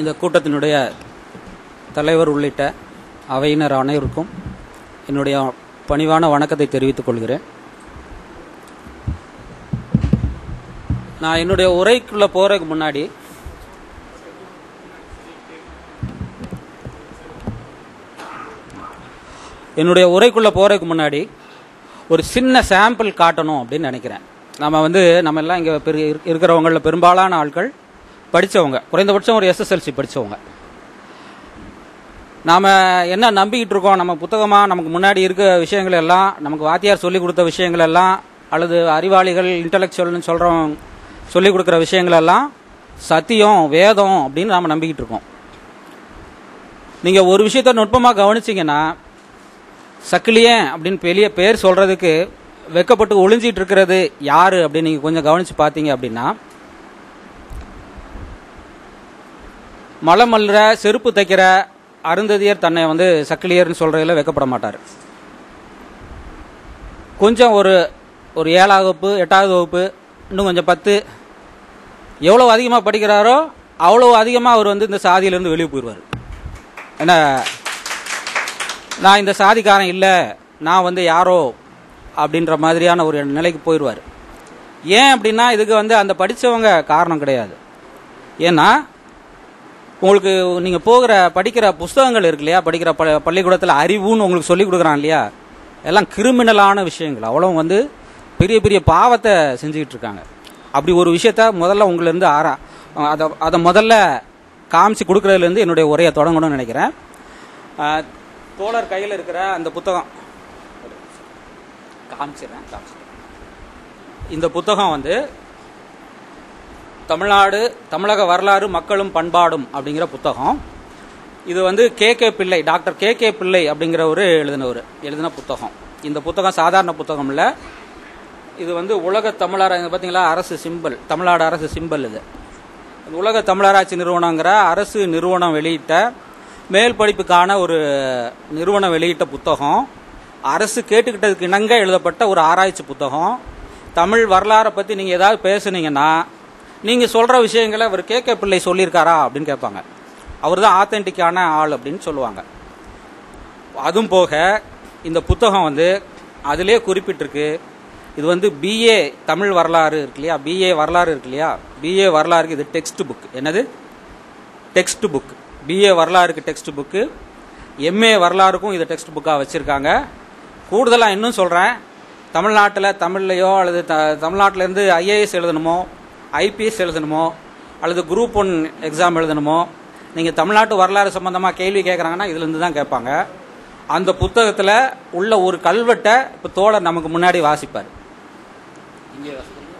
இந்த கூட்டத்தினுடைய தலைவர் உள்ளிட்ட அவையினர் அனைவருக்கும் என்னுடைய பணிவான வணக்கத்தை தெரிவித்துக் கொள்கிறேன் நான் என்னுடைய உரைக்குள்ள போறதுக்கு முன்னாடி என்னுடைய உரைக்குள்ள போறதுக்கு முன்னாடி ஒரு சின்ன சாம்பிள் காட்டணும் அப்படின்னு நினைக்கிறேன் நம்ம வந்து நம்ம எல்லாம் இங்கே பெரிய இருக்கிறவங்களில் பெரும்பாலான ஆட்கள் படித்தவங்க குறைந்தபட்சம் ஒரு எஸ்எஸ்எல்சி படித்தவங்க நாம் என்ன நம்பிக்கிட்டு இருக்கோம் நம்ம புத்தகமாக நமக்கு முன்னாடி இருக்க விஷயங்கள் எல்லாம் நமக்கு வாத்தியார் சொல்லிக் கொடுத்த விஷயங்கள் எல்லாம் அல்லது அறிவாளிகள் இன்டலெக்சுவல்னு சொல்கிறோம் சொல்லிக் கொடுக்குற விஷயங்கள் எல்லாம் சத்தியம் வேதம் அப்படின்னு நாம் நம்பிக்கிட்டு இருக்கோம் நீங்கள் ஒரு விஷயத்த நுட்பமாக கவனிச்சிங்கன்னா சக்கிலியன் அப்படின்னு பெரிய பேர் சொல்கிறதுக்கு வெக்கப்பட்டு ஒளிஞ்சிட்டு இருக்கிறது யாரு அப்படின்னு நீங்கள் கொஞ்சம் கவனித்து பார்த்தீங்க அப்படின்னா மலம் அல்ற செருப்பு தைக்கிற அருந்ததியர் தன்னை வந்து சக்கிலியர்னு சொல்கிறதுல வெக்கப்பட மாட்டார் கொஞ்சம் ஒரு ஒரு ஏழாவது வகுப்பு எட்டாவது வகுப்பு இன்னும் கொஞ்சம் பத்து எவ்வளோ அதிகமாக படிக்கிறாரோ அவ்வளோ அதிகமாக அவர் வந்து இந்த சாதியிலேருந்து வெளியே போயிடுவார் ஏன்னா நான் இந்த சாதிக்காரன் இல்லை நான் வந்து யாரோ அப்படின்ற மாதிரியான ஒரு நிலைக்கு போயிடுவார் ஏன் அப்படின்னா இதுக்கு வந்து அந்த படித்தவங்க காரணம் கிடையாது ஏன்னா உங்களுக்கு நீங்கள் போகிற படிக்கிற புஸ்தகங்கள் இருக்கு இல்லையா படிக்கிற ப பள்ளிக்கூடத்தில் அறிவுன்னு உங்களுக்கு சொல்லி கொடுக்குறான் இல்லையா எல்லாம் கிரிமினலான விஷயங்கள் அவ்வளோ வந்து பெரிய பெரிய பாவத்தை செஞ்சுக்கிட்டு இருக்காங்க அப்படி ஒரு விஷயத்த முதல்ல உங்களிருந்து ஆரா அதை அதை முதல்ல காமிச்சு கொடுக்குறதுலேருந்து என்னுடைய உரையை தொடங்கணும்னு நினைக்கிறேன் ஆஹ், தோழர் கையில் இருக்கிற அந்த புத்தகம் காமிச்சிடுறேன் காமிச்சிடுறேன் இந்த புத்தகம் வந்து தமிழ்நாடு தமிழக வரலாறு மக்களும் பண்பாடும் அப்படிங்கிற புத்தகம் இது வந்து K K Pillai doctor K K Pillai அப்படிங்கிறவர் எழுதினவர் எழுதின புத்தகம் இந்த புத்தகம் சாதாரண புத்தகம் இல்லை இது வந்து உலக தமிழர் பார்த்தீங்களா அரசு சிம்பல் தமிழ்நாடு அரசு சிம்பல் இது உலக தமிழராட்சி நிறுவனங்கிற அரசு நிறுவனம் வெளியிட்ட மேல் படிப்புக்கான ஒரு நிறுவனம் வெளியிட்ட புத்தகம் அரசு கேட்டுக்கிட்டதுக்கு இணங்க எழுதப்பட்ட ஒரு ஆராய்ச்சி புத்தகம் தமிழ் வரலாறை பற்றி நீங்கள் ஏதாவது பேசுனீங்கன்னா நீங்கள் சொல்கிற விஷயங்களை அவர் கே கே பிள்ளை சொல்லியிருக்காரா அப்படின்னு கேட்பாங்க அவர் தான் ஆத்தென்டிக்கான ஆள் அப்படின்னு சொல்லுவாங்க அதுவும் போக இந்த புத்தகம் வந்து அதிலே குறிப்பிட்டிருக்கு இது வந்து பிஏ தமிழ் வரலாறு இருக்கு இல்லையா பிஏ வரலாறு இருக்கு இல்லையா பிஏ வரலாறுக்கு இது டெக்ஸ்ட் புக் என்னது டெக்ஸ்ட் புக் பிஏ வரலாறுக்கு டெக்ஸ்ட் புக்கு எம்ஏ வரலாறுக்கும் இது டெக்ஸ்ட் புக்காக வச்சுருக்காங்க கூடுதலாக இன்னும் சொல்கிறேன் தமிழ்நாட்டில் தமிழ்லையோ அல்லது த தமிழ்நாட்டிலேருந்து ஐஏஎஸ் எழுதணுமோ ஐபிஎஸ் எழுதணுமோ அல்லது குரூப் ஒன் எக்ஸாம் எழுதணுமோ நீங்கள் தமிழ்நாட்டு வரலாறு சம்பந்தமாக கேள்வி கேட்குறாங்கன்னா இதுலேருந்து தான் கேட்பாங்க அந்த புத்தகத்தில் உள்ள ஒரு கல்வெட்டை இப்போ தோழர் நமக்கு முன்னாடி வாசிப்பார் இங்கே வாசிக்கிறீங்களா?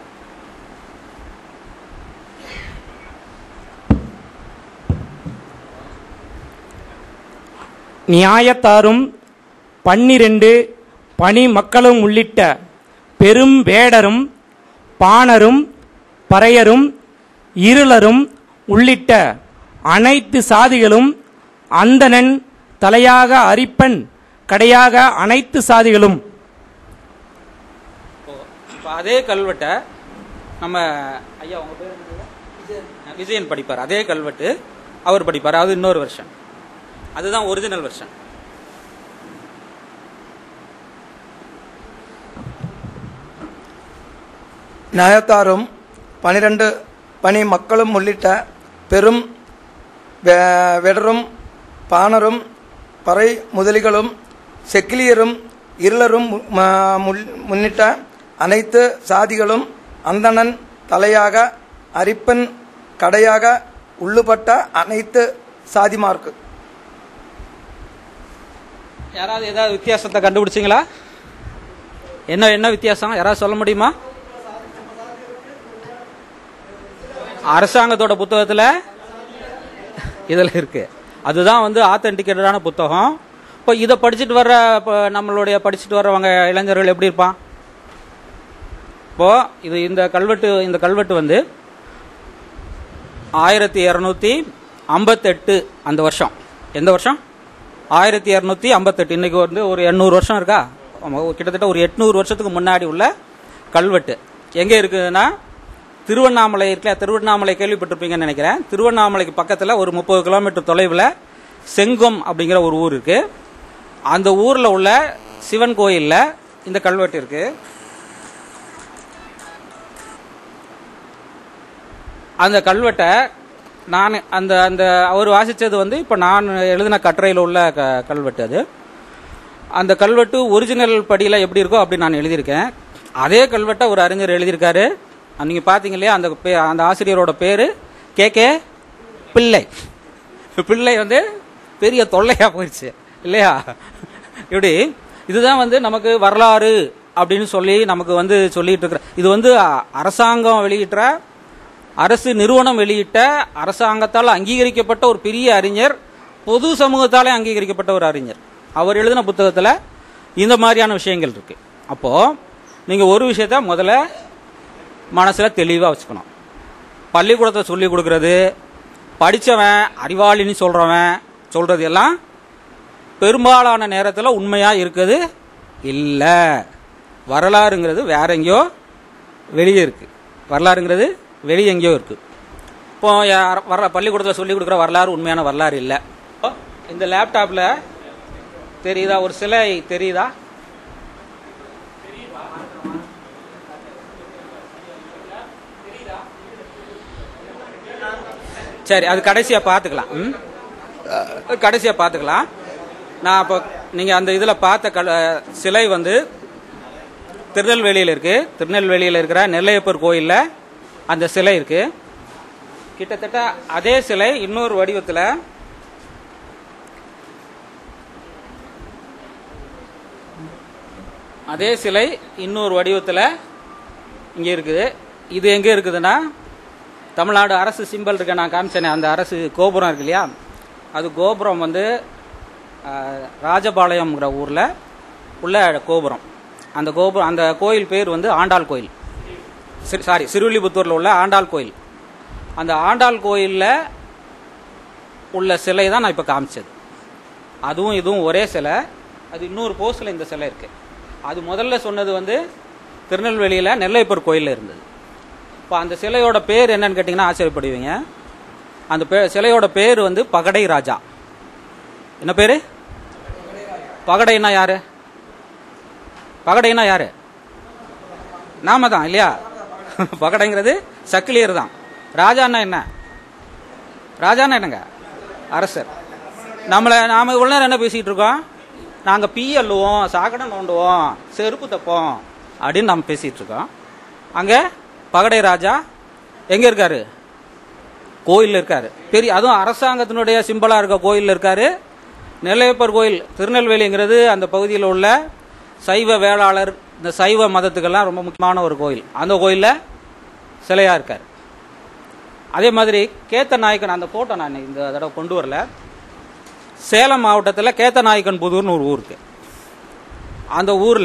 நியாயத்தாரும் பன்னிரண்டு பணி மக்களும் உள்ளிட்ட பெரும் வேடரும் பாணரும் பறையரும் இருளரும் உள்ளிட்ட அனைத்து சாதிகளும் அந்தணன் தலையாக அரிப்பன் கடையாக அனைத்து சாதிகளும் இப்போ அதே கல்வெட்டை நம்ம ஐயா உங்க பேர் என்னது? விஜயன். விஜயன் படிப்பார் அதே கல்வெட்டு அவர் படிப்பார் அது இன்னொரு வருஷன் அதுதான் ஒரிஜினல் வெர்ஷன் நியாயத்தாரும் பனிரெண்டு பணி மக்களும் உள்ளிட்ட பெரும் வே- வெடரும் பாணரும் பறை முதலிகளும் செக்கிலியரும் இருளரும் மு- ம- முள்- முன்னிட்ட அனைத்து சாதிகளும் அந்தணன் தலையாக அரிப்பன் கடையாக உள்ளுபட்ட அனைத்து சாதிமார்க்கு யாராவது ஏதாவது வித்தியாசத்தை கண்டுபிடிச்சிங்களா என்ன என்ன வித்தியாசம் யாராவது சொல்ல முடியுமா அரசாங்கத்தோட புத்தகத்தில் இதில் இருக்கு அதுதான் வந்து ஆத்தென்டிகேட்டடான புத்தகம் இப்போ இதை படிச்சுட்டு வர்ற இப்போ நம்மளுடைய படிச்சுட்டு வர்றவங்க இளைஞர்கள் எப்படி இருப்பான் இப்போ இது இந்த கல்வெட்டு இந்த கல்வெட்டு வந்து ஆயிரத்தி இரநூத்தி ஐம்பத்தெட்டு அந்த வருஷம் எந்த வருஷம் ஆயிரத்தி இரநூத்தி ஐம்பத்தெட்டு இன்னைக்கு வந்து ஒரு எண்ணூறு வருஷம் இருக்கா ஆமா, கிட்டத்தட்ட ஒரு எட்நூறு வருஷத்துக்கு முன்னாடி உள்ள கல்வெட்டு எங்கே இருக்குதுன்னா திருவண்ணாமலை இருக்கல திருவண்ணாமலை கேள்விப்பட்டிருப்பீங்கன்னு நினைக்கிறேன் திருவண்ணாமலைக்கு பக்கத்தில் ஒரு முப்பது கிலோமீட்டர் தொலைவில் செங்கம் அப்படிங்கிற ஒரு ஊர் இருக்கு அந்த ஊரில் உள்ள சிவன் கோயிலில் இந்த கல்வெட்டு இருக்கு அந்த கல்வெட்டை நான் அந்த அந்த அவர் வாசித்தது வந்து இப்போ நான் எழுதின கட்டுரையில் உள்ள க கல்வெட்டு அது அந்த கல்வெட்டு ஒரிஜினல் படியில் எப்படி இருக்கோ அப்படி நான் எழுதியிருக்கேன் அதே கல்வெட்டை ஒரு அறிஞர் எழுதியிருக்காரு நீங்கள் பார்த்தீங்க இல்லையா அந்த பே அந்த ஆசிரியரோட பேர் கே கே பிள்ளை பிள்ளை வந்து பெரிய தொல்லையாக போயிடுச்சு இல்லையா இப்படி இதுதான் வந்து நமக்கு வரலாறு அப்படின்னு சொல்லி நமக்கு வந்து சொல்லிட்டு இருக்கிற இது வந்து அ- அரசாங்கம் வெளியிட்ட அரசு நிறுவனம் வெளியிட்ட அரசாங்கத்தால் அங்கீகரிக்கப்பட்ட ஒரு பெரிய அறிஞர் பொது சமூகத்தாலே அங்கீகரிக்கப்பட்ட ஒரு அறிஞர் அவர் எழுதின புத்தகத்தில் இந்த மாதிரியான விஷயங்கள் இருக்கு அப்போ நீங்க ஒரு விஷயத்த முதல்ல மனசுல தெளிவா வச்சுக்கணும் பள்ளிக்கூடத்தை சொல்லி கொடுக்கறது படிச்சவன் அறிவாளின்னு சொல்றவன் சொல்றது எல்லாம் பெரும்பாலான நேரத்தில் உண்மையா இருக்குது இல்லை வரலாறுங்கிறது வேற எங்கேயோ வெளியே இருக்கு வரலாறுங்கிறது வெளியே எங்கேயோ இருக்கு இப்போ யார் வர பள்ளிக்கூடத்தில் சொல்லி கொடுக்குற வரலாறு உண்மையான வரலாறு இல்லை இப்போ இந்த லேப்டாப்பில் தெரியுதா ஒரு சிலை தெரியுதா சரி அது கடைசியாக பார்த்துக்கலாம் ம் கடைசியாக பார்த்துக்கலாம் நான் இப்போ நீங்கள் அந்த இதில் பார்த்த கல சிலை வந்து திருநெல்வேலியில் இருக்கு திருநெல்வேலியில் இருக்கிற நெல்லையப்பர் கோயிலில் அந்த சிலை இருக்கு கிட்டத்தட்ட அதே சிலை இன்னொரு வடிவத்தில் அதே சிலை இன்னொரு வடிவத்தில் இங்கே இருக்குது இது எங்கே இருக்குதுன்னா தமிழ்நாடு அரசு சிம்பல் இருக்க நான் காமிச்சேனே அந்த அரசு கோபுரம் இருக்கு இல்லையா அது கோபுரம் வந்து அஹ், ராஜபாளையம்ங்கிற ஊரில் உள்ள கோபுரம் அந்த கோபுரம் அந்த கோயில் பேர் வந்து ஆண்டாள் கோயில் சிறு- சாரி சிறுவில்லிபுத்தூரில் உள்ள ஆண்டாள் கோயில் அந்த ஆண்டாள் கோயிலில் உள்ள சிலை தான் நான் இப்போ காமிச்சது அதுவும் இதுவும் ஒரே சிலை அது இன்னொரு போஸ்டில் இந்த சிலை இருக்கு அது முதல்ல சொன்னது வந்து திருநெல்வேலியில் நெல்லைப்பர் கோயிலில் இருந்தது இப்போ அந்த சிலையோட பேர் என்னன்னு கேட்டிங்கன்னா ஆச்சரியப்படுவீங்க அந்த பே சிலையோட பேர் வந்து பகடை ராஜா என்ன பேர் பகடைன்னா யாரு பகடைன்னா யாரு நாம தான் இல்லையா பகடைங்கிறது சக்கிலியர் தான் ராஜான்னா என்ன ராஜான்னா என்னங்க அரசர் நம்மளை நாம இவ்வளோ நேரம் என்ன பேசிட்டு இருக்கோம் நாங்க பீ அள்ளுவோம் சாக்கடை நோண்டுவோம் செருப்பு தப்போம் அப்படின்னு நம்ம பேசிட்டு இருக்கோம் அங்க பகடை ராஜா எங்க இருக்காரு கோயில்ல இருக்காரு பெரிய அதுவும் அரசாங்கத்தினுடைய சிம்பலா இருக்க கோயில்ல இருக்காரு நெல்லையப்பர் கோயில் திருநெல்வேலிங்கிறது அந்த பகுதியில் உள்ள சைவ வேளாளர் இந்த சைவ மதத்துக்கெல்லாம் ரொம்ப முக்கியமான ஒரு கோயில் அந்த கோயில்ல சிலையா இருக்காரு அதே மாதிரி கேத்த நாயக்கன் அந்த போட்டோ நான் இந்த தடவை கொண்டு வரல சேலம் மாவட்டத்தில் கேத்த நாயக்கன் புதூர்னு ஒரு ஊர் இருக்கு அந்த ஊர்ல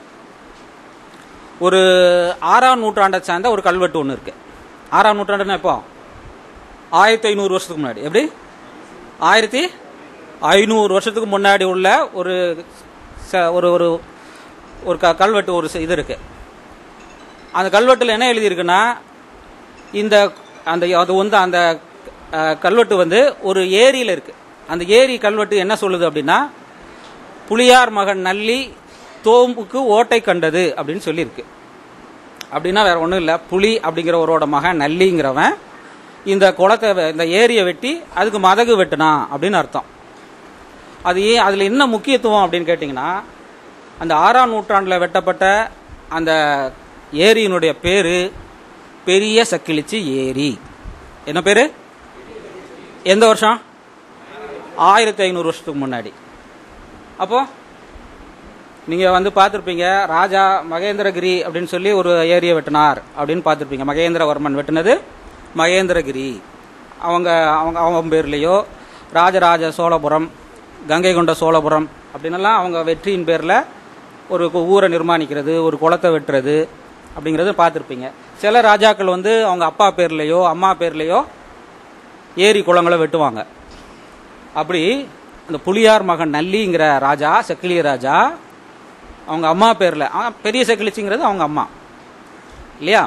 ஒரு ஆறாம் நூற்றாண்டை சேர்ந்த ஒரு கல்வெட்டு ஒன்று இருக்கு ஆறாம் நூற்றாண்டுன்னா எப்போ ஆயிரத்தி ஐநூறு வருஷத்துக்கு முன்னாடி எப்படி ஆயிரத்தி ஐநூறு வருஷத்துக்கு முன்னாடி உள்ள ஒரு ச- ஒரு ஒரு ஒரு க கல்வெட்டு ஒரு ச- இது இருக்கு அந்த கல்வெட்டில் என்ன எழுதியிருக்குன்னா இந்த அந்த அது வந்து அந்த அஹ், கல்வெட்டு வந்து ஒரு ஏரியில் இருக்கு அந்த ஏரி கல்வெட்டு என்ன சொல்லுது அப்படின்னா புலியார் மகன் நல்லி தோம்புக்கு ஓட்டை கண்டது அப்படின்னு சொல்லியிருக்கு அப்படின்னா வேற ஒன்றும் இல்லை புலி அப்படிங்கிறவரோட மகன் நல்லிங்கிறவன் இந்த குளத்தை வெ- இந்த ஏரியை வெட்டி அதுக்கு மதகு வெட்டினான் அப்படின்னு அர்த்தம் அது ஏன் அதில் என்ன முக்கியத்துவம் அப்படின்னு கேட்டிங்கன்னா அந்த ஆறாம் நூற்றாண்டில் வெட்டப்பட்ட அந்த ஏரியினுடைய பேர் பெரிய சக்கிலிச்சி ஏரி என்ன பேர் எந்த வருஷம் ஆயிரத்தி ஐநூறு வருஷத்துக்கு முன்னாடி அப்போ நீங்கள் வந்து பார்த்துருப்பீங்க ராஜா மகேந்திரகிரி அப்படின்னு சொல்லி ஒரு ஏரியை வெட்டினார் அப்படின்னு பார்த்துருப்பீங்க மகேந்திரவர்மன் வெட்டினது மகேந்திரகிரி அவங்க அவங்க அவங்க பேர்லேயோ ராஜராஜ சோழபுரம் கங்கை கொண்ட சோழபுரம் அப்படின்னெல்லாம் அவங்க வெற்றியின் பேரில் ஒரு கு- ஊரை நிர்மாணிக்கிறது ஒரு குளத்தை வெட்டுறது அப்படிங்கிறத பார்த்துருப்பீங்க சில ராஜாக்கள் வந்து அவங்க அப்பா பேர்லேயோ அம்மா பேர்லேயோ ஏரி குளங்களை வெட்டுவாங்க அப்படி அந்த புலியார் மகன் நல்லிங்கிற ராஜா செக்கிலிய ராஜா அவங்க அம்மா பேரில் பெரிய செக்கிலிச்சிங்கிறது அவங்க அம்மா இல்லையா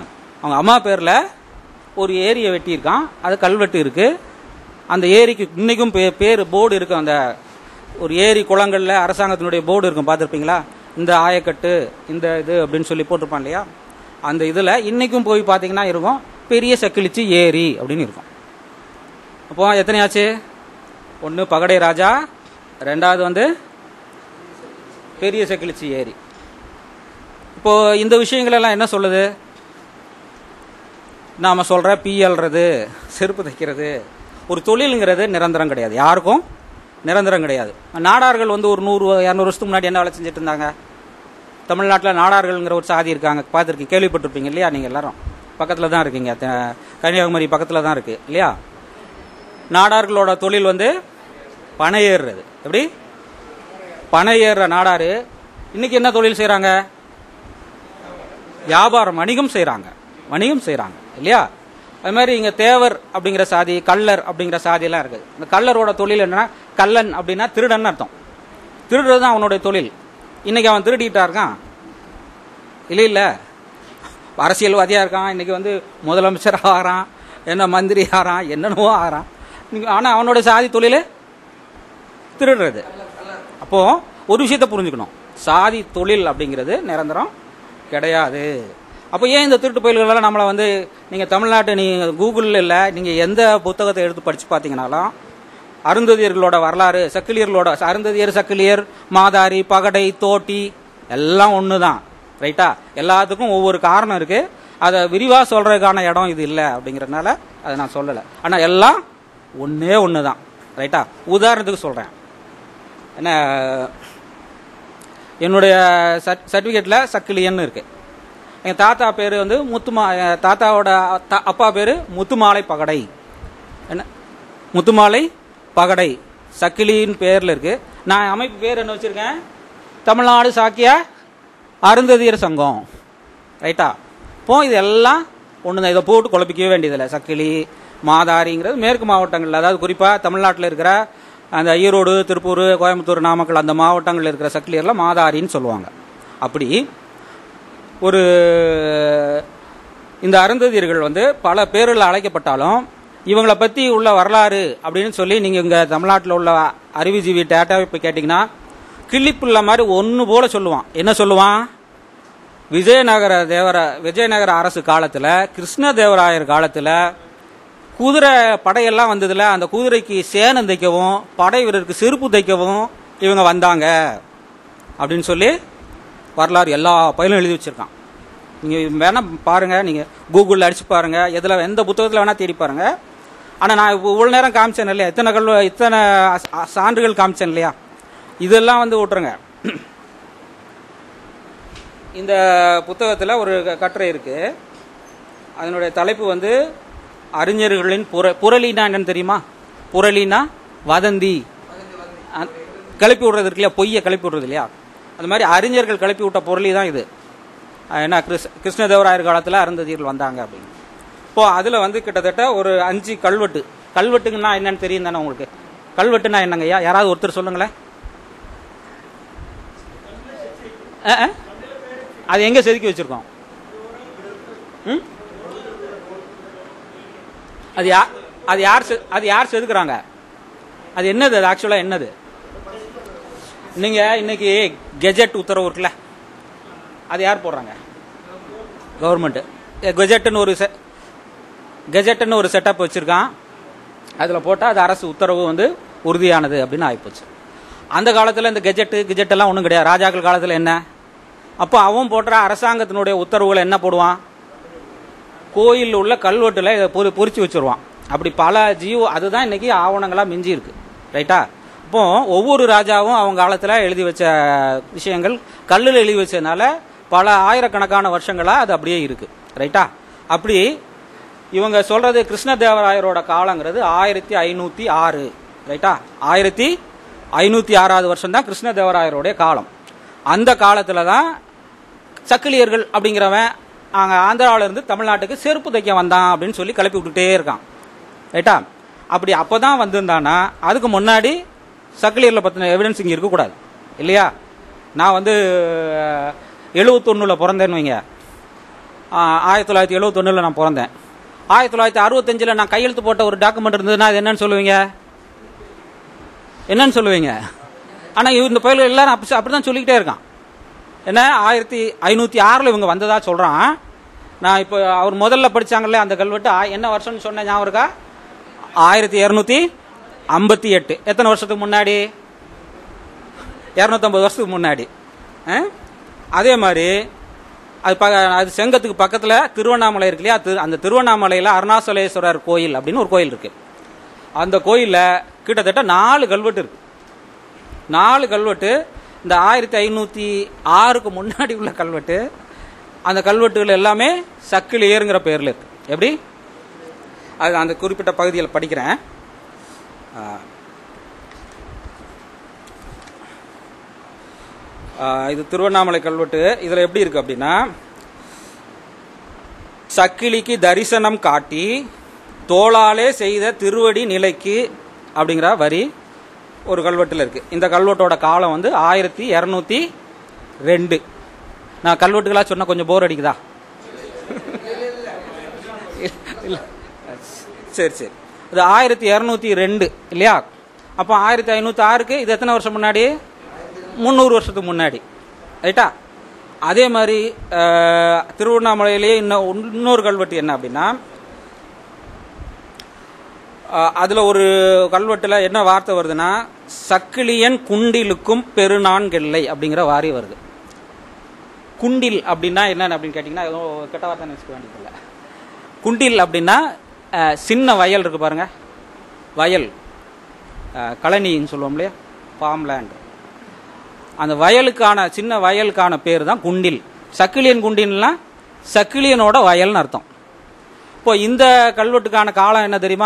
அவங்க அம்மா பேரில் ஒரு ஏரியை வெட்டியிருக்கான் அது கல்வெட்டு இருக்கு அந்த ஏரிக்கு இன்னைக்கும் பே பேர் போர்டு இருக்கும் அந்த ஒரு ஏரி குளங்களில் அரசாங்கத்தினுடைய போர்டு இருக்கும் பார்த்துருப்பீங்களா இந்த ஆயக்கட்டு இந்த இது அப்படின்னு சொல்லி போட்டிருப்பான் இல்லையா அந்த இதில் இன்னைக்கும் போய் பார்த்தீங்கன்னா இருக்கும் பெரிய செக்கிழிச்சி ஏரி அப்படின்னு இருக்கும் அப்போ எத்தனையாச்சு ஒன்று பகடை ராஜா ரெண்டாவது வந்து பெரிய செக்கிழிச்சி ஏரி இப்போ இந்த விஷயங்கள் எல்லாம் என்ன சொல்லுது நாம சொல்ற பிஎல்றது செருப்பு தைக்கிறது ஒரு தொழிலுங்கிறது நிரந்தரம் கிடையாது யாருக்கும் நிரந்தரம் கிடையாது நாடார்கள் வந்து ஒரு நூறு இரநூறு வருஷத்துக்கு முன்னாடி என்ன வேலை செஞ்சுட்டு இருந்தாங்க தமிழ்நாட்டில் நாடார்கள்ங்கிற ஒரு சாதி இருக்காங்க பார்த்துருக்கீங்க கேள்விப்பட்டிருப்பீங்க இல்லையா நீங்கள் எல்லாரும் பக்கத்தில் தான் இருக்கீங்க த- கன்னியாகுமரி பக்கத்தில் தான் இருக்கு இல்லையா நாடார்களோட தொழில் வந்து பனை ஏறுறது எப்படி பனை ஏறுற நாடாரு இன்னைக்கு என்ன தொழில் செய்கிறாங்க வியாபாரம் வணிகம் செய்கிறாங்க வணிகம் செய்கிறாங்க இல்லையா அது மாதிரி இங்கே தேவர் அப்படிங்கிற சாதி கள்ளர் அப்படிங்கிற சாதியெல்லாம் இருக்குது இந்த கள்ளரோட தொழில் என்னன்னா கள்ளன் அப்படின்னா திருடன் அர்த்தம் திருடுறது தான் அவனுடைய தொழில் இன்னைக்கு அவன் திருடிட்டா இருக்கான் இல்லை இல்லை அரசியல்வாதியாக இருக்கான் இன்னைக்கு வந்து முதலமைச்சர் ஆகிறான் என்ன மந்திரி ஆகிறான் என்னென்னவோ ஆகிறான் ஆனால் அவனோட சாதி தொழில் திருடுறது அப்போ ஒரு விஷயத்தை புரிஞ்சுக்கணும் சாதி தொழில் அப்படிங்கிறது நிரந்தரம் கிடையாது அப்போ ஏன் இந்த திருட்டு பயில்களெல்லாம் நம்மளை வந்து நீங்கள் தமிழ்நாட்டு நீங்கள் கூகுளில் இல்லை நீங்கள் எந்த புத்தகத்தை எடுத்து படித்து பார்த்தீங்கனாலும் அருந்ததியர்களோட வரலாறு சக்கிலியர்களோட அருந்ததியர் சக்கிலியர் மாதாரி பகடை தோட்டி எல்லாம் ஒன்று தான் ரைட்டா எல்லாத்துக்கும் ஒவ்வொரு காரணம் இருக்கு அதை விரிவாக சொல்றதுக்கான இடம் இது இல்லை அப்படிங்கறதுனால அதை நான் சொல்லலை ஆனால் எல்லாம் ஒன்றே ஒன்று தான் ரைட்டா உதாரணத்துக்கு சொல்கிறேன் என்ன என்னுடைய சர்டிஃபிகேட்டில் சக்கிலியன்னு இருக்கு எங்கள் தாத்தா பேர் வந்து முத்துமா என் தாத்தாவோட தா- அப்பா பேர் முத்துமாலை பகடை என்ன முத்துமாலை பகடை சக்கிலின்னு பேரில் இருக்கு நான் அமைப்பு பேர் என்ன வச்சிருக்கேன் தமிழ்நாடு சாக்கிய அருந்ததியர் சங்கம் ரைட்டா இப்போ இது எல்லாம் ஒன்று தான் இதை போட்டு குழப்பிக்கவே வேண்டியதில்லை சக்கிலி மாதாரிங்கிறது மேற்கு மாவட்டங்களில் அதாவது குறிப்பாக தமிழ்நாட்டில் இருக்கிற அந்த ஈரோடு திருப்பூர் கோயம்புத்தூர் நாமக்கல் அந்த மாவட்டங்களில் இருக்கிற சக்கிலியர்லாம் மாதாரின்னு சொல்லுவாங்க அப்படி ஒரு இந்த அருந்ததியர்கள் வந்து பல பேரில் அழைக்கப்பட்டாலும் இவங்களை பற்றி உள்ள வரலாறு அப்படின்னு சொல்லி நீங்கள் இங்கே தமிழ்நாட்டில் உள்ள அறிவுஜீவி டேட்டாவை இப்போ கேட்டிங்கன்னா கிள்ளிப்புள்ள மாதிரி ஒன்று போல சொல்லுவான் என்ன சொல்லுவான் விஜயநகர தேவர விஜயநகர அரசு காலத்தில் கிருஷ்ணதேவராயர் காலத்தில் குதிரை படையெல்லாம் வந்ததுல அந்த குதிரைக்கு சேனம் தைக்கவும் படை வீரருக்கு செருப்பு தைக்கவும் இவங்க வந்தாங்க அப்படின்னு சொல்லி வரலாறு எல்லா பயிலும் எழுதி வச்சிருக்கான் நீங்கள் வேணா பாருங்க நீங்கள் கூகுளில் அடிச்சு பாருங்க எதில் எந்த புத்தகத்தில் வேணா தேடி பாருங்க ஆனால் நான் இப்போ இவ்வளோ நேரம் காமிச்சேன் இல்லையா இத்தனை கல் இத்தனை சா- சான்றுகள் காமிச்சேன் இல்லையா இதெல்லாம் வந்து விட்டுருங்க இந்த புத்தகத்தில் ஒரு க- கட்டுரை இருக்கு அதனுடைய தலைப்பு வந்து அறிஞர்களின் புற புரளினா என்னன்னு தெரியுமா புரளினா வதந்தி அ- கிளப்பி விடுறது இருக்கு இல்லையா பொய்யை கிளப்பி விடுறது இல்லையா அந்த மாதிரி அறிஞர்கள் கிளப்பி விட்ட பொருளி தான் இது அஹ் என்ன கிருஷ் கிருஷ்ணதேவராயர் காலத்தில் அருந்ததியர்கள் வந்தாங்க அப்படின்னு இப்போ அதில் வந்து கிட்டத்தட்ட ஒரு அஞ்சு கல்வெட்டு கல்வெட்டுங்கன்னா என்னன்னு தெரியும் தானே உங்களுக்கு கல்வெட்டுனா என்னங்கய்யா யாராவது ஒருத்தர் சொல்லுங்களேன் அஹ், அஹ். அது எங்க செதுக்கி வச்சிருக்கோம் ம்? அது யார் அது யார் செ- அது யார் செதுக்குறாங்க அது என்னது அது ஆக்சுவலா என்னது நீங்க இன்னைக்கு கெஜெட் உத்தரவு இருக்குல்ல அது யார் போடுறாங்க கவர்மெண்ட் கெஜெட்னு ஒரு செ- கெஜெட்னு ஒரு செட்டப் வச்சிருக்கான் அதில் போட்டால் அது அரசு உத்தரவு வந்து உறுதியானது அப்படின்னு ஆகிப்போச்சு அந்த காலத்தில் இந்த கெஜெட்டு கெஜெட் எல்லாம் ஒன்றும் கிடையாது ராஜாக்கள் காலத்தில் என்ன அப்போ அவன் போடுற அரசாங்கத்தினுடைய உத்தரவுகளை என்ன போடுவான் கோயில் உள்ள கல்வெட்டில் இதை பொறி பொறிச்சு வச்சிருவான் அப்படி பல ஜீவோ அதுதான் இன்னைக்கு ஆவணங்களாக மிஞ்சி இருக்கு ரைட்டா இப்போ ஒவ்வொரு ராஜாவும் அவங்க காலத்தில் எழுதி வச்ச விஷயங்கள் கல்லில் எழுதி வச்சதுனால பல ஆயிரக்கணக்கான வருஷங்களாக அது அப்படியே இருக்கு ரைட்டா அப்படி இவங்க சொல்றது கிருஷ்ணதேவராயரோட காலங்கிறது ஆயிரத்தி ஐநூற்றி ஆறு ரைட்டா ஆயிரத்தி ஐநூற்றி ஆறாவது வருஷம் தான் கிருஷ்ணதேவராயருடைய காலம் அந்த காலத்தில் தான் சக்கிலியர்கள் அப்படிங்கிறவன் அங்கே ஆந்திராவில இருந்து தமிழ்நாட்டுக்கு செருப்பு தைக்க வந்தான் அப்படின்னு சொல்லி கிளப்பி விட்டுட்டே இருக்கான் ரைட்டா அப்படி அப்போ தான் வந்திருந்தானா அதுக்கு முன்னாடி சக்கிலியரில் பற்றின எவிடன்ஸ் இங்கே இருக்கக்கூடாது இல்லையா நான் வந்து எழுபத்தொன்னுல பிறந்தேன்னு வைங்க ஆயிரத்தி தொள்ளாயிரத்தி எழுபத்தொன்னில் நான் பிறந்தேன் ஆயிரத்தி தொள்ளாயிரத்தி அறுபத்தஞ்சில் நான் கையெழுத்து போட்ட ஒரு டாக்குமெண்ட் இருந்ததுன்னா அது என்னன்னு சொல்லுவீங்க என்னன்னு சொல்லுவீங்க ஆனால் இந்த பயிர்கள் எல்லாரும் அப்படி அப்படி தான் சொல்லிக்கிட்டே இருக்கான் என்ன ஆயிரத்தி ஐநூற்றி ஆறில் இவங்க வந்ததா சொல்கிறான் நான் இப்போ அவர் முதல்ல படிச்சாங்கல்ல அந்த கல்வெட்டு ஆ- என்ன வருஷம்னு சொன்ன ஞாபகம் இருக்கா ஆயிரத்தி இரநூத்தி ஐம்பத்தி எட்டு எத்தனை வருஷத்துக்கு முன்னாடி இரநூத்தம்பது வருஷத்துக்கு முன்னாடி ஆ? அதே மாதிரி அது ப அது செங்கத்துக்கு பக்கத்தில் திருவண்ணாமலை இருக்கு இல்லையா திரு- அந்த திருவண்ணாமலையில் அருணாசலேஸ்வரர் கோயில் அப்படின்னு ஒரு கோயில் இருக்கு அந்த கோயிலில் கிட்டத்தட்ட நாலு கல்வெட்டு இருக்கு நாலு கல்வெட்டு இந்த ஆயிரத்தி ஐநூற்றி ஆறுக்கு முன்னாடி உள்ள கல்வெட்டு அந்த கல்வெட்டுகள் எல்லாமே சக்கிலியருங்கிற பேரில் இருக்கு எப்படி அது அந்த குறிப்பிட்ட பகுதியில் படிக்கிறேன் ஆ. ஆ, இது திருவண்ணாமலை கல்வெட்டு இதில் எப்படி இருக்கு அப்படின்னா சக்கிலிக்கு தரிசனம் காட்டி தோளாலே செய்த திருவடி நிலைக்கு அப்படிங்கிற வரி ஒரு கல்வெட்டில் இருக்கு இந்த கல்வெட்டோட காலம் வந்து ஆயிரத்தி இரநூத்தி ரெண்டு நான் கல்வெட்டுகளா சொன்னா கொஞ்சம் போர் அடிக்குதா இல்ல சரி சரி இது ஆயிரத்தி இரநூத்தி ரெண்டு இல்லையா அப்போ ஆயிரத்தி ஐநூற்றி ஆறுக்கு இது எத்தனை வருஷம் முன்னாடி முந்நூறு வருஷத்துக்கு முன்னாடி ரைட்டா அதே மாதிரி அஹ், திருவண்ணாமலையிலேயே இன்னும் இன்னொரு கல்வெட்டு என்ன அப்படின்னா அஹ், அதுல ஒரு கல்வெட்டுல என்ன வார்த்தை வருதுன்னா சக்கிலியன் குண்டிலுக்கும் பெருநான்கெல்லை அப்படிங்கிற வாரி வருது குண்டில் அப்படின்னா என்னன்னு அப்படின்னு கேட்டிங்கன்னா ஏதோ கெட்ட வார்த்தை நினச்சிக்க வேண்டியதில்லை குண்டில் அப்படின்னா அஹ், சின்ன வயல் இருக்கு பாருங்க வயல் அஹ், கழனின்னு சொல்லுவோம் இல்லையா ஃபார்ம் லேண்ட் அந்த வயலுக்கான சின்ன வயலுக்கான பேர் தான் குண்டில் சக்கிலியன் குண்டில்னா சக்கிலியனோட வயல்னு அர்த்தம் இப்போ இந்த கல்வெட்டுக்கான காலம் என்ன தெரியுமா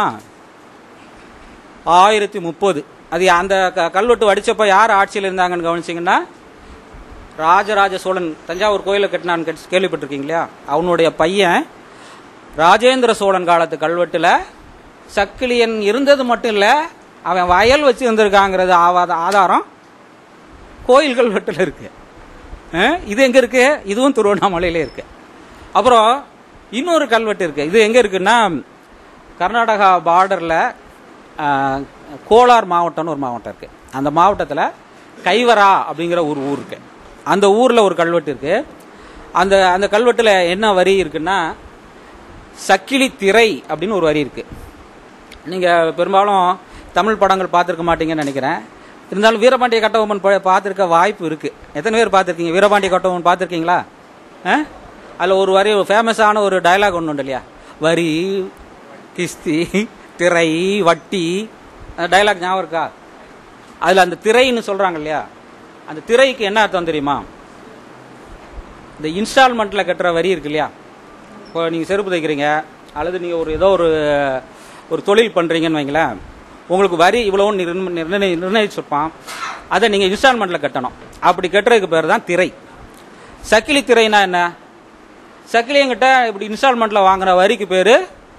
ஆயிரத்தி முப்பது அது அந்த க- கல்வெட்டு வடிச்சப்ப யார் ஆட்சியில் இருந்தாங்கன்னு கவனிச்சிங்கன்னா ராஜராஜ சோழன் தஞ்சாவூர் கோயிலை கட்டினான்னு கேட்டு- கேள்விப்பட்டிருக்கீங்க இல்லையா அவனுடைய பையன் ராஜேந்திர சோழன் காலத்து கல்வெட்டுல சக்கிலியன் இருந்தது மட்டும் இல்ல அவன் வயல் வச்சு இருந்திருக்காங்கிறது ஆவாத ஆதாரம் கோயில் கல்வெட்டுல இருக்கு அஹ், இது எங்க இருக்கு இதுவும் திருவண்ணாமலையில இருக்கு அப்புறம் இன்னொரு கல்வெட்டு இருக்கு இது எங்க இருக்குன்னா கர்நாடகா பார்டர்ல அஹ், கோலார் மாவட்டம்னு ஒரு மாவட்டம் இருக்கு அந்த மாவட்டத்துல கைவரா அப்படிங்கிற ஒரு ஊர் இருக்கு அந்த ஊர்ல ஒரு கல்வெட்டு இருக்கு அந்த அந்த கல்வெட்டுல என்ன வரி இருக்குன்னா சக்கிலி திரை அப்படின்னு ஒரு வரி இருக்கு நீங்க பெரும்பாலும் தமிழ் படங்கள் பார்த்துருக்க மாட்டீங்கன்னு நினைக்கிறேன் இருந்தாலும் வீரபாண்டிய கட்டபொம்மன் ப- பார்த்திருக்க வாய்ப்பு இருக்கு எத்தனை பேர் பார்த்துருக்கீங்க வீரபாண்டிய கட்டபொம்மன் பார்த்துருக்கீங்களா அதில் ஒரு வரி ஃபேமஸான ஒரு டயலாக் ஒன்று உண்டு இல்லையா வரி கிஸ்தி திரை வட்டி அந்த டயலாக் ஞாபகம் இருக்கா அதில் அந்த திரைன்னு சொல்றாங்க இல்லையா அந்த திரைக்கு என்ன அர்த்தம் தெரியுமா இந்த இன்ஸ்டால்மெண்ட்ல கட்டுற வரி இருக்கு இல்லையா இப்போ நீங்கள் செருப்பு தைக்கிறீங்க அல்லது நீங்கள் ஒரு ஏதோ ஒரு ஒரு தொழில் பண்ணுறீங்கன்னு வைங்களேன் உங்களுக்கு வரி இவ்வளவு நிர்ணய நிர்ணயிச்சிருப்பான் அதை நீங்கள் இன்ஸ்டால்மெண்ட்டில் கட்டணும் அப்படி கட்டுறதுக்கு பேர் தான் திரை சக்கிலி திரைனா என்ன சக்கிலியங்கிட்ட இப்படி இன்ஸ்டால்மெண்ட்டில் வாங்குற வரிக்கு பேர்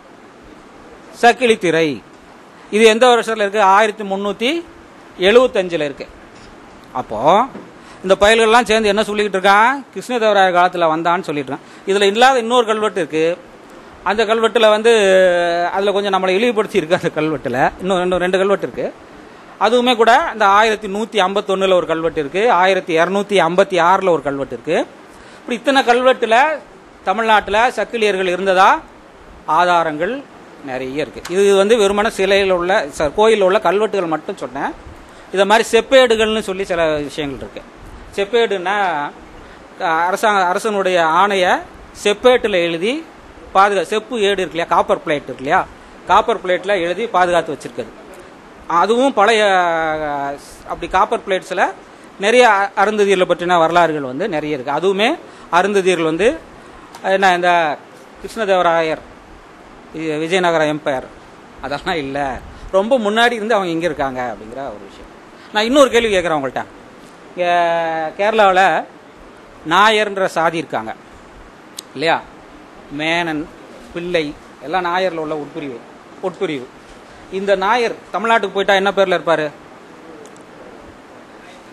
சக்கிலி திரை இது எந்த வருஷத்தில் இருக்கு ஆயிரத்தி முந்நூற்றி எழுபத்தஞ்சில் இருக்கு அப்போ இந்த பயல்கள்லாம் சேர்ந்து என்ன சொல்லிக்கிட்டு இருக்கான் கிருஷ்ணதேவராய காலத்தில் வந்தான்னு சொல்லிட்டு இருக்கான் இதில் இல்லாத இன்னொரு கல்வெட்டு இருக்கு அந்த கல்வெட்டில் வந்து அதில் கொஞ்சம் நம்மளை இழிவுபடுத்தி இருக்கு அந்த கல்வெட்டில் இன்னும் ரெண்டு ரெண்டு கல்வெட்டு இருக்கு அதுவுமே கூட இந்த ஆயிரத்தி நூற்றி ஐம்பத்தொன்னில் ஒரு கல்வெட்டு இருக்கு ஆயிரத்தி இரநூத்தி ஐம்பத்தி ஆறில் ஒரு கல்வெட்டு இருக்கு இப்படி இத்தனை கல்வெட்டில் தமிழ்நாட்டில் சக்கிலியர்கள் இருந்ததா ஆதாரங்கள் நிறைய இருக்கு இது வந்து வெறுமன சிலையில் உள்ள ச- கோயிலில் உள்ள கல்வெட்டுகள் மட்டும் சொன்னேன் இதை மாதிரி செப்பேடுகள்னு சொல்லி சில விஷயங்கள் இருக்கு செப்பேடுன்னா அஹ், அரசாங்க அரசனுடைய ஆணையை செப்பேட்டில் எழுதி பாதுகா செப்பு ஏடு இருக்கு இல்லையா காப்பர் பிளேட் இருக்கு இல்லையா காப்பர் பிளேட்டில் எழுதி பாதுகாத்து வச்சிருக்குது அதுவும் பழைய அஹ், அப்படி காப்பர் பிளேட்ஸில் நிறைய அ- அருந்ததியர்களை பற்றின வரலாறுகள் வந்து நிறைய இருக்கு அதுவுமே அருந்ததியர்கள் வந்து என்ன இந்த கிருஷ்ணதேவராயர் வி- விஜயநகர எம்பையர் அதெல்லாம் இல்லை ரொம்ப முன்னாடி இருந்து அவங்க இங்கே இருக்காங்க அப்படிங்கிற ஒரு விஷயம் நான் இன்னொரு கேள்வி கேட்குறேன் உங்கள்கிட்ட இங்கே கேரளாவில் நாயர்ன்ற சாதி இருக்காங்க இல்லையா மேனன் பிள்ளை எல்லாம் நாயரில் உள்ள உட்பிரிவு உட்பிரிவு இந்த நாயர் தமிழ்நாட்டுக்கு போயிட்டா என்ன பேர்ல இருப்பாரு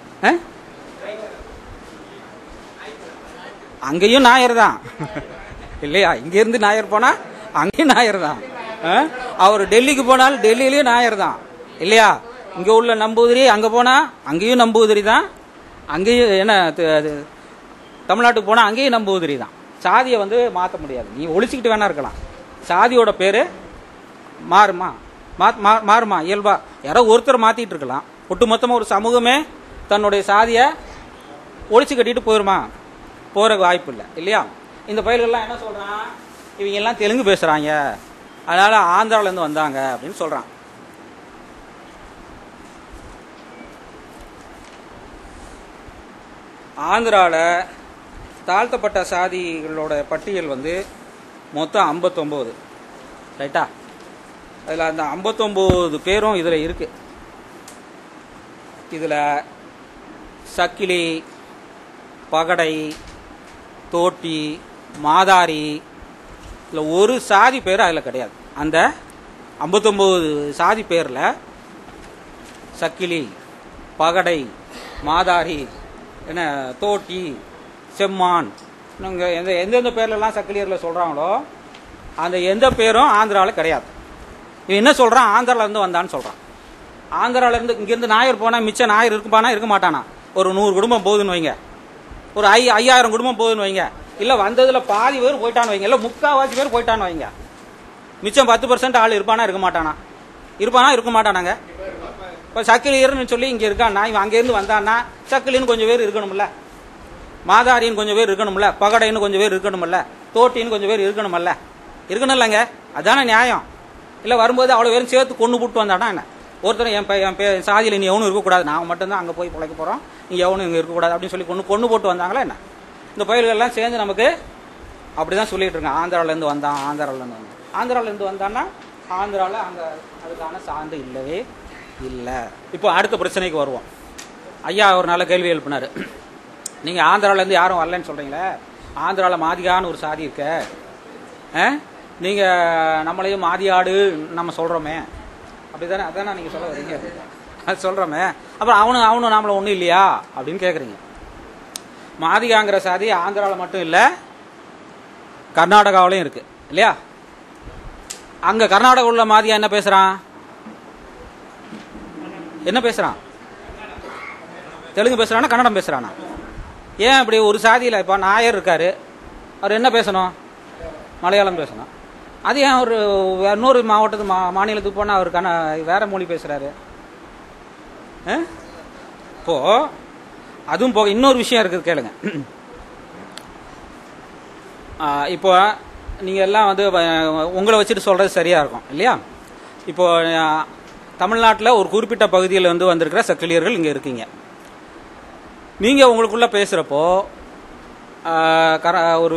அங்கேயும் நாயர் தான் இல்லையா இங்கேருந்து நாயர் போனால் அங்கேயும் நாயர் தான் ஆ? அவர் டெல்லிக்கு போனாலும் டெல்லியிலயும் நாயர் தான் இல்லையா இங்கே உள்ள நம்பூதிரி அங்கே போனால் அங்கேயும் நம்பூதிரி தான் அங்கேயும் என்ன து- அது தமிழ்நாட்டுக்கு போனால் அங்கேயும் நம்பூதிரி தான் சாதியை வந்து மாற்ற முடியாது நீ ஒழிச்சிக்கிட்டு வேணா இருக்கலாம் சாதியோட பேர் மாறுமா மா- மா- மாறுமா இயல்பா யாரோ ஒருத்தர் மாத்திட்டு இருக்கலாம் ஒட்டுமொத்தமா ஒரு சமூகமே தன்னுடைய சாதியை ஒழிச்சு கட்டிட்டு போயிருமா போறதுக்கு வாய்ப்பு இல்லை இல்லையா இந்த பயிர்கள்லாம் என்ன சொல்றான் இவங்க எல்லாம் தெலுங்கு பேசுறாங்க அதனால ஆந்திரால இருந்து வந்தாங்க அப்படின்னு சொல்றான் ஆந்திரால தாழ்த்தப்பட்ட சாதிகளோட பட்டியல் வந்து மொத்தம் 59 ரைட்டா அதில் அந்த 59 பேரும் இதில் இருக்கு இதில் சக்கிலி பகடை தோட்டி மாதாரி இல்லை ஒரு சாதி பேர் அதில் கிடையாது அந்த 59 சாதி பேரில் சக்கிலி பகடை மாதாரி என்ன தோட்டி செம்மான் இங்க எந்த எந்தெந்த பேர்லலாம் சக்கிலியரில் சொல்கிறாங்களோ அந்த எந்த பேரும் ஆந்திராவில் கிடையாது இவன் என்ன சொல்கிறான் ஆந்திராவிலேருந்து வந்தான்னு சொல்கிறான் ஆந்திராவிலேருந்து இங்கேருந்து நாயர் போனால் மிச்ச நாயர் இருக்குப்பானா இருக்க மாட்டானா ஒரு நூறு குடும்பம் போகுதுன்னு வைங்க ஒரு ஐ ஐயாயிரம் குடும்பம் போகுதுன்னு வைங்க இல்லை வந்ததில் பாதி பேர் போயிட்டான்னு வைங்க இல்லை முக்கால்வாசி பேர் போயிட்டான்னு வைங்க மிச்சம் பத்து பர்சன்ட் ஆள் இருப்பானா இருக்க மாட்டானா இருப்பானா இருக்க மாட்டானாங்க இப்போ சக்கிலியர்னு சொல்லி இங்கே இருக்கான்னா இவன் அங்கேருந்து வந்தான்னா சக்கிலின்னு கொஞ்சம் பேர் இருக்கணும்ல மாதாரின்னு கொஞ்சம் பேர் இருக்கணும்ல பகடைன்னு கொஞ்சம் பேர் இருக்கணும்ல தோட்டின்னு கொஞ்சம் பேர் இருக்கணும்ல இருக்கணும் இல்லைங்க அதானே நியாயம் இல்லை வரும்போது அவ்வளோ பேரும் சேர்த்து கொண்டு போட்டு வந்தானா என்ன ஒருத்தர் என் பே என் பே சாதியில் நீ எவனும் இருக்கக்கூடாது நான் மட்டும்தான் அங்கே போய் பிழைக்க போகிறோம் நீ எவனும் இங்கே இருக்கக்கூடாது அப்படின்னு சொல்லி கொண்டு கொண்டு போட்டு வந்தாங்களா என்ன இந்த பயிர்கள்லாம் சேர்ந்து நமக்கு அப்படி தான் சொல்லிட்டு இருக்கான் ஆந்திராவிலேருந்து வந்தான் ஆந்திராவிலேருந்து வந்தான் ஆந்திராவிலேருந்து வந்தான்னா ஆந்திராவில் அங்கே அதுக்கான சான்று இல்லவே இல்லை இப்போ அடுத்த பிரச்சனைக்கு வருவோம் ஐயா ஒரு நல்ல கேள்வி எழுப்பினார் நீங்கள் ஆந்திராவிலேருந்து யாரும் வரலன்னு சொல்கிறீங்களே ஆந்திராவில் மாதிகான்னு ஒரு சாதி இருக்க நீங்கள் நம்மளையும் மாதியாடு நம்ம சொல்கிறோமே அப்படி தானே அதானே நீங்கள் சொல்ல வரீங்க அது சொல்கிறோமே அப்புறம் அவனும் அவனும் நம்மள ஒன்றும் இல்லையா அப்படின்னு கேட்குறீங்க மாதிகாங்கிற சாதி ஆந்திராவில் மட்டும் இல்லை கர்நாடகாவிலையும் இருக்கு இல்லையா அங்கே கர்நாடகா உள்ள மாதியா என்ன பேசுகிறான் என்ன பேசுகிறான் தெலுங்கு பேசுகிறானா கன்னடம் பேசுகிறானா ஏன் இப்படி ஒரு சாதியில் இப்போ நாயர் இருக்காரு அவர் என்ன பேசணும் மலையாளம் பேசணும் அது ஏன் ஒரு இன்னொரு மாவட்டத்து மா மாநிலத்துக்கு போனால் அவர் கன வேற மொழி பேசுகிறாரு இப்போ அதுவும் போக இன்னொரு விஷயம் இருக்குது கேளுங்க ஆ, இப்போ நீங்கள் எல்லாம் வந்து அஹ், உங்களை வச்சுட்டு சொல்கிறது சரியாக இருக்கும் இல்லையா இப்போ தமிழ்நாட்டில் ஒரு குறிப்பிட்ட பகுதியில் வந்து வந்திருக்கிற சக்கிலியர்கள் இங்கே இருக்கீங்க நீங்கள் உங்களுக்குள்ள பேசுகிறப்போ கர ஒரு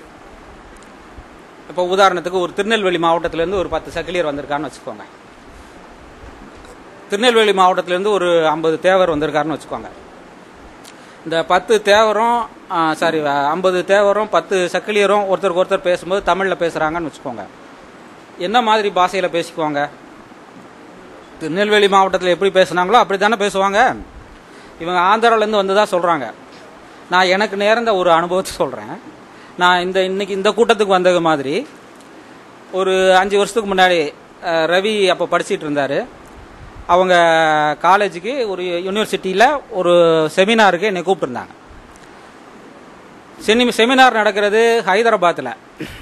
இப்போ உதாரணத்துக்கு ஒரு திருநெல்வேலி மாவட்டத்திலேருந்து ஒரு பத்து சக்கிலியர் வந்திருக்காருன்னு வச்சுக்கோங்க திருநெல்வேலி மாவட்டத்திலேருந்து ஒரு ஐம்பது தேவர் வந்திருக்காருன்னு வச்சுக்கோங்க இந்த பத்து தேவரும் சாரி ஐம்பது தேவரும் பத்து சக்கிலியரும் ஒருத்தருக்கு ஒருத்தர் பேசும்போது தமிழில் பேசுகிறாங்கன்னு வச்சுக்கோங்க என்ன மாதிரி பாஷையில் பேசிக்குவாங்க திருநெல்வேலி மாவட்டத்தில் எப்படி பேசுனாங்களோ அப்படி தானே பேசுவாங்க இவங்க ஆந்திராவிலேருந்து வந்ததா சொல்கிறாங்க நான் எனக்கு நேர்ந்த ஒரு அனுபவத்தை சொல்கிறேன் நான் இந்த இன்னைக்கு இந்த கூட்டத்துக்கு வந்தது மாதிரி ஒரு அஞ்சு வருஷத்துக்கு முன்னாடி அஹ், ரவி அப்போ படிச்சிட்டு இருந்தார் அவங்க காலேஜுக்கு ஒரு யூனிவர்சிட்டியில் ஒரு செமினாருக்கு என்னை கூப்பிட்டுருந்தாங்க செனி செமினார் நடக்கிறது ஹைதராபாத்தில்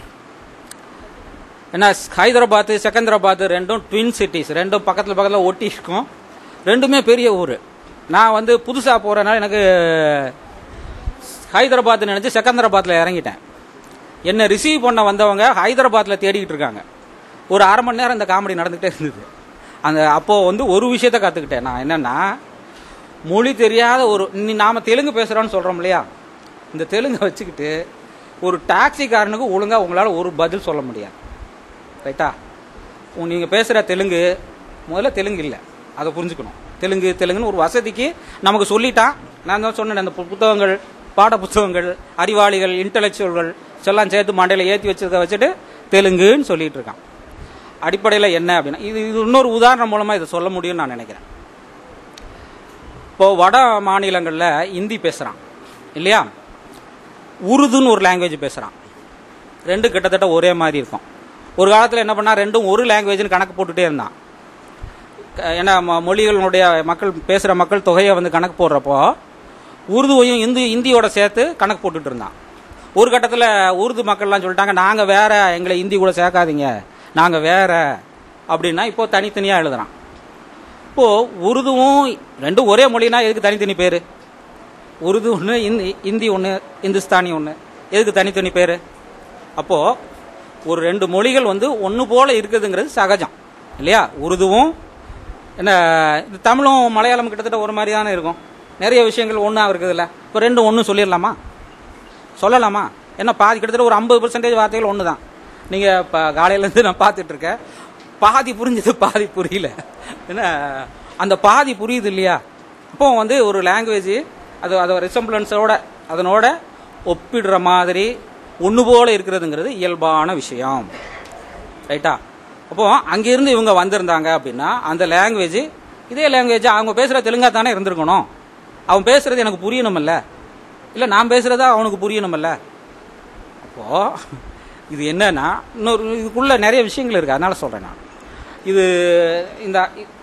என்ன ஹைதராபாத் செகந்திராபாத் ரெண்டும் ட்வின் சிட்டிஸ் ரெண்டும் பக்கத்தில் பக்கத்தில் ஒட்டி இருக்கும் ரெண்டுமே பெரிய ஊர் நான் வந்து புதுசாக போகிறனால எனக்கு ஹைதராபாத் நினச்சி செகந்திராபாத்தில் இறங்கிட்டேன் என்னை ரிசீவ் பண்ண வந்தவங்க ஹைதராபாத்தில் தேடிக்கிட்டு இருக்காங்க ஒரு அரை மணி நேரம் இந்த காமெடி நடந்துகிட்டே இருந்தது அந்த அப்போது வந்து ஒரு விஷயத்த கற்றுக்கிட்டேன் நான் என்னென்னா மொழி தெரியாத ஒரு நீ நாம் தெலுங்கு பேசுகிறோன்னு சொல்கிறோம் இல்லையா இந்த தெலுங்கை வச்சுக்கிட்டு ஒரு டாக்ஸிக்காரனுக்கு ஒழுங்காக உங்களால் ஒரு பதில் சொல்ல முடியாது ரைட்டா நீங்கள் பேசுகிற தெலுங்கு முதல்ல தெலுங்கு இல்லை அதை புரிஞ்சுக்கணும் தெலுங்கு தெலுங்குன்னு ஒரு வசதிக்கு நமக்கு சொல்லிட்டான் நான் தான் சொன்னேன் அந்த பு- புத்தகங்கள் பாட புத்தகங்கள் அறிவாளிகள் இன்டலெக்சுவல்கள் எல்லாம் சேர்த்து மண்டையில் ஏற்றி வச்சிருக்க வச்சுட்டு தெலுங்குன்னு சொல்லிட்டு இருக்கான் அடிப்படையில் என்ன அப்படின்னா இது இது இன்னொரு உதாரணம் மூலமாக இதை சொல்ல முடியும்னு நான் நினைக்கிறேன் இப்போ வட மாநிலங்களில் ஹிந்தி பேசுகிறான் இல்லையா உருதுன்னு ஒரு லாங்குவேஜ் பேசுகிறான் ரெண்டு கிட்டத்தட்ட ஒரே மாதிரி இருக்கும் ஒரு காலத்தில் என்ன பண்ணா ரெண்டும் ஒரு லாங்குவேஜ்னு கணக்கு போட்டுட்டே இருந்தான் க- ஏன்னா ம- மொழிகளுடைய மக்கள் பேசுகிற மக்கள் தொகையை வந்து கணக்கு போடுறப்போ உருதுவையும் இந்தி இந்தியோட சேர்த்து கணக்கு போட்டுட்டு இருந்தான் ஒரு கட்டத்தில் உருது மக்கள்லாம் சொல்லிட்டாங்க நாங்கள் வேற எங்களை இந்தி கூட சேர்க்காதீங்க நாங்கள் வேற அப்படின்னா இப்போ தனித்தனியாக எழுதுறான் இப்போ உருதுவும் ரெண்டும் ஒரே மொழினா எதுக்கு தனித்தனி பேர் உருது ஒன்று இந்தி இந்தி ஒன்று இந்துஸ்தானி ஒன்று எதுக்கு தனித்தனி பேர் அப்போது ஒரு ரெண்டு மொழிகள் வந்து ஒன்று போல இருக்குதுங்கிறது சகஜம் இல்லையா உருதுவும் என்ன இது தமிழும் மலையாளம் கிட்டத்தட்ட ஒரு மாதிரி தானே இருக்கும் நிறைய விஷயங்கள் ஒன்றா இருக்குதுல்ல இப்போ ரெண்டும் ஒன்று சொல்லிடலாமா சொல்லலாமா என்ன பாதி கிட்டத்தட்ட ஒரு ஐம்பது பர்சன்டேஜ் வார்த்தைகள் ஒன்று தான் நீங்கள் இப்போ காலையிலேருந்து நான் பார்த்துட்டு இருக்கேன் பாதி புரிஞ்சது பாதி புரியல என்ன அந்த பாதி புரியுது இல்லையா அப்போ வந்து ஒரு லாங்குவேஜ் அது அது ரிசம்பிளன்ஸோட அதனோட ஒப்பிடுற மாதிரி ஒன்று போல இருக்கிறதுங்கிறது இயல்பான விஷயம் ரைட்டா அப்போ அங்கிருந்து இவங்க வந்திருந்தாங்க அப்படின்னா அந்த லாங்குவேஜ் இதே லாங்குவேஜ் அவங்க பேசுகிற தெலுங்கா தானே இருந்திருக்கணும் அவன் பேசுறது எனக்கு புரியணுமில்ல இல்லை நான் பேசுறதா அவனுக்கு புரியணுமில்ல அப்போ இது என்னன்னா இன்னொரு இதுக்குள்ள நிறைய விஷயங்கள் இருக்கு அதனால சொல்றேன் நான் இது இந்த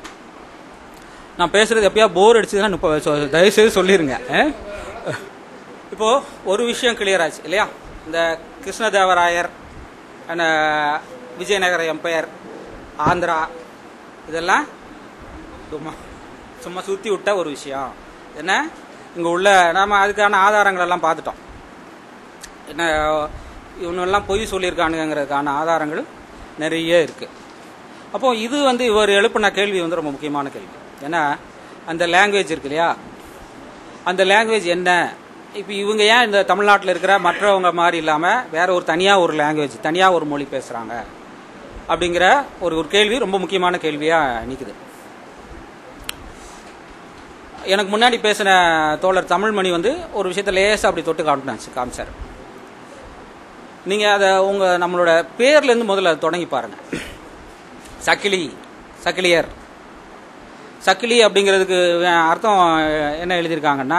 நான் பேசுறது எப்பயா போர் அடிச்சதுன்னா நுப்ப- சொ- தயவுசெய்து சொல்லிருங்க அஹ்? இப்போ ஒரு விஷயம் கிளியர் ஆச்சு இல்லையா இந்த கிருஷ்ணதேவராயர் அந்த விஜயநகர எம்பையர் ஆந்திரா இதெல்லாம் சும்மா சும்மா சுற்றி விட்ட ஒரு விஷயம் என்ன இங்கே உள்ள நாம அதுக்கான ஆதாரங்கள் எல்லாம் பார்த்துட்டோம் என்ன இவனெல்லாம் பொய் சொல்லியிருக்கானுங்கிறதுக்கான ஆதாரங்கள் நிறைய இருக்கு அப்போ இது வந்து இவர் எழுப்பின கேள்வி வந்து ரொம்ப முக்கியமான கேள்வி ஏன்னா அந்த லாங்குவேஜ் இருக்கு இல்லையா அந்த லாங்குவேஜ் என்ன இப்போ இவங்க ஏன் இந்த தமிழ்நாட்டில் இருக்கிற மற்றவங்க மாதிரி இல்லாமல் வேற ஒரு தனியாக ஒரு லாங்குவேஜ் தனியாக ஒரு மொழி பேசுகிறாங்க அப்படிங்கிற ஒரு ஒரு கேள்வி ரொம்ப முக்கியமான கேள்வியாக நிற்குது எனக்கு முன்னாடி பேசின தோழர் தமிழ்மணி வந்து ஒரு விஷயத்த லேசாக அப்படி தொட்டு காமிச்சு காமிச்சார் நீங்கள் அதை உங்கள் நம்மளோட பேர்லேருந்து முதல்ல தொடங்கி பாருங்க சக்கிலி சக்கிலியர் சக்கிலி அப்படிங்கிறதுக்கு அர்த்தம் என்ன எழுதியிருக்காங்கன்னா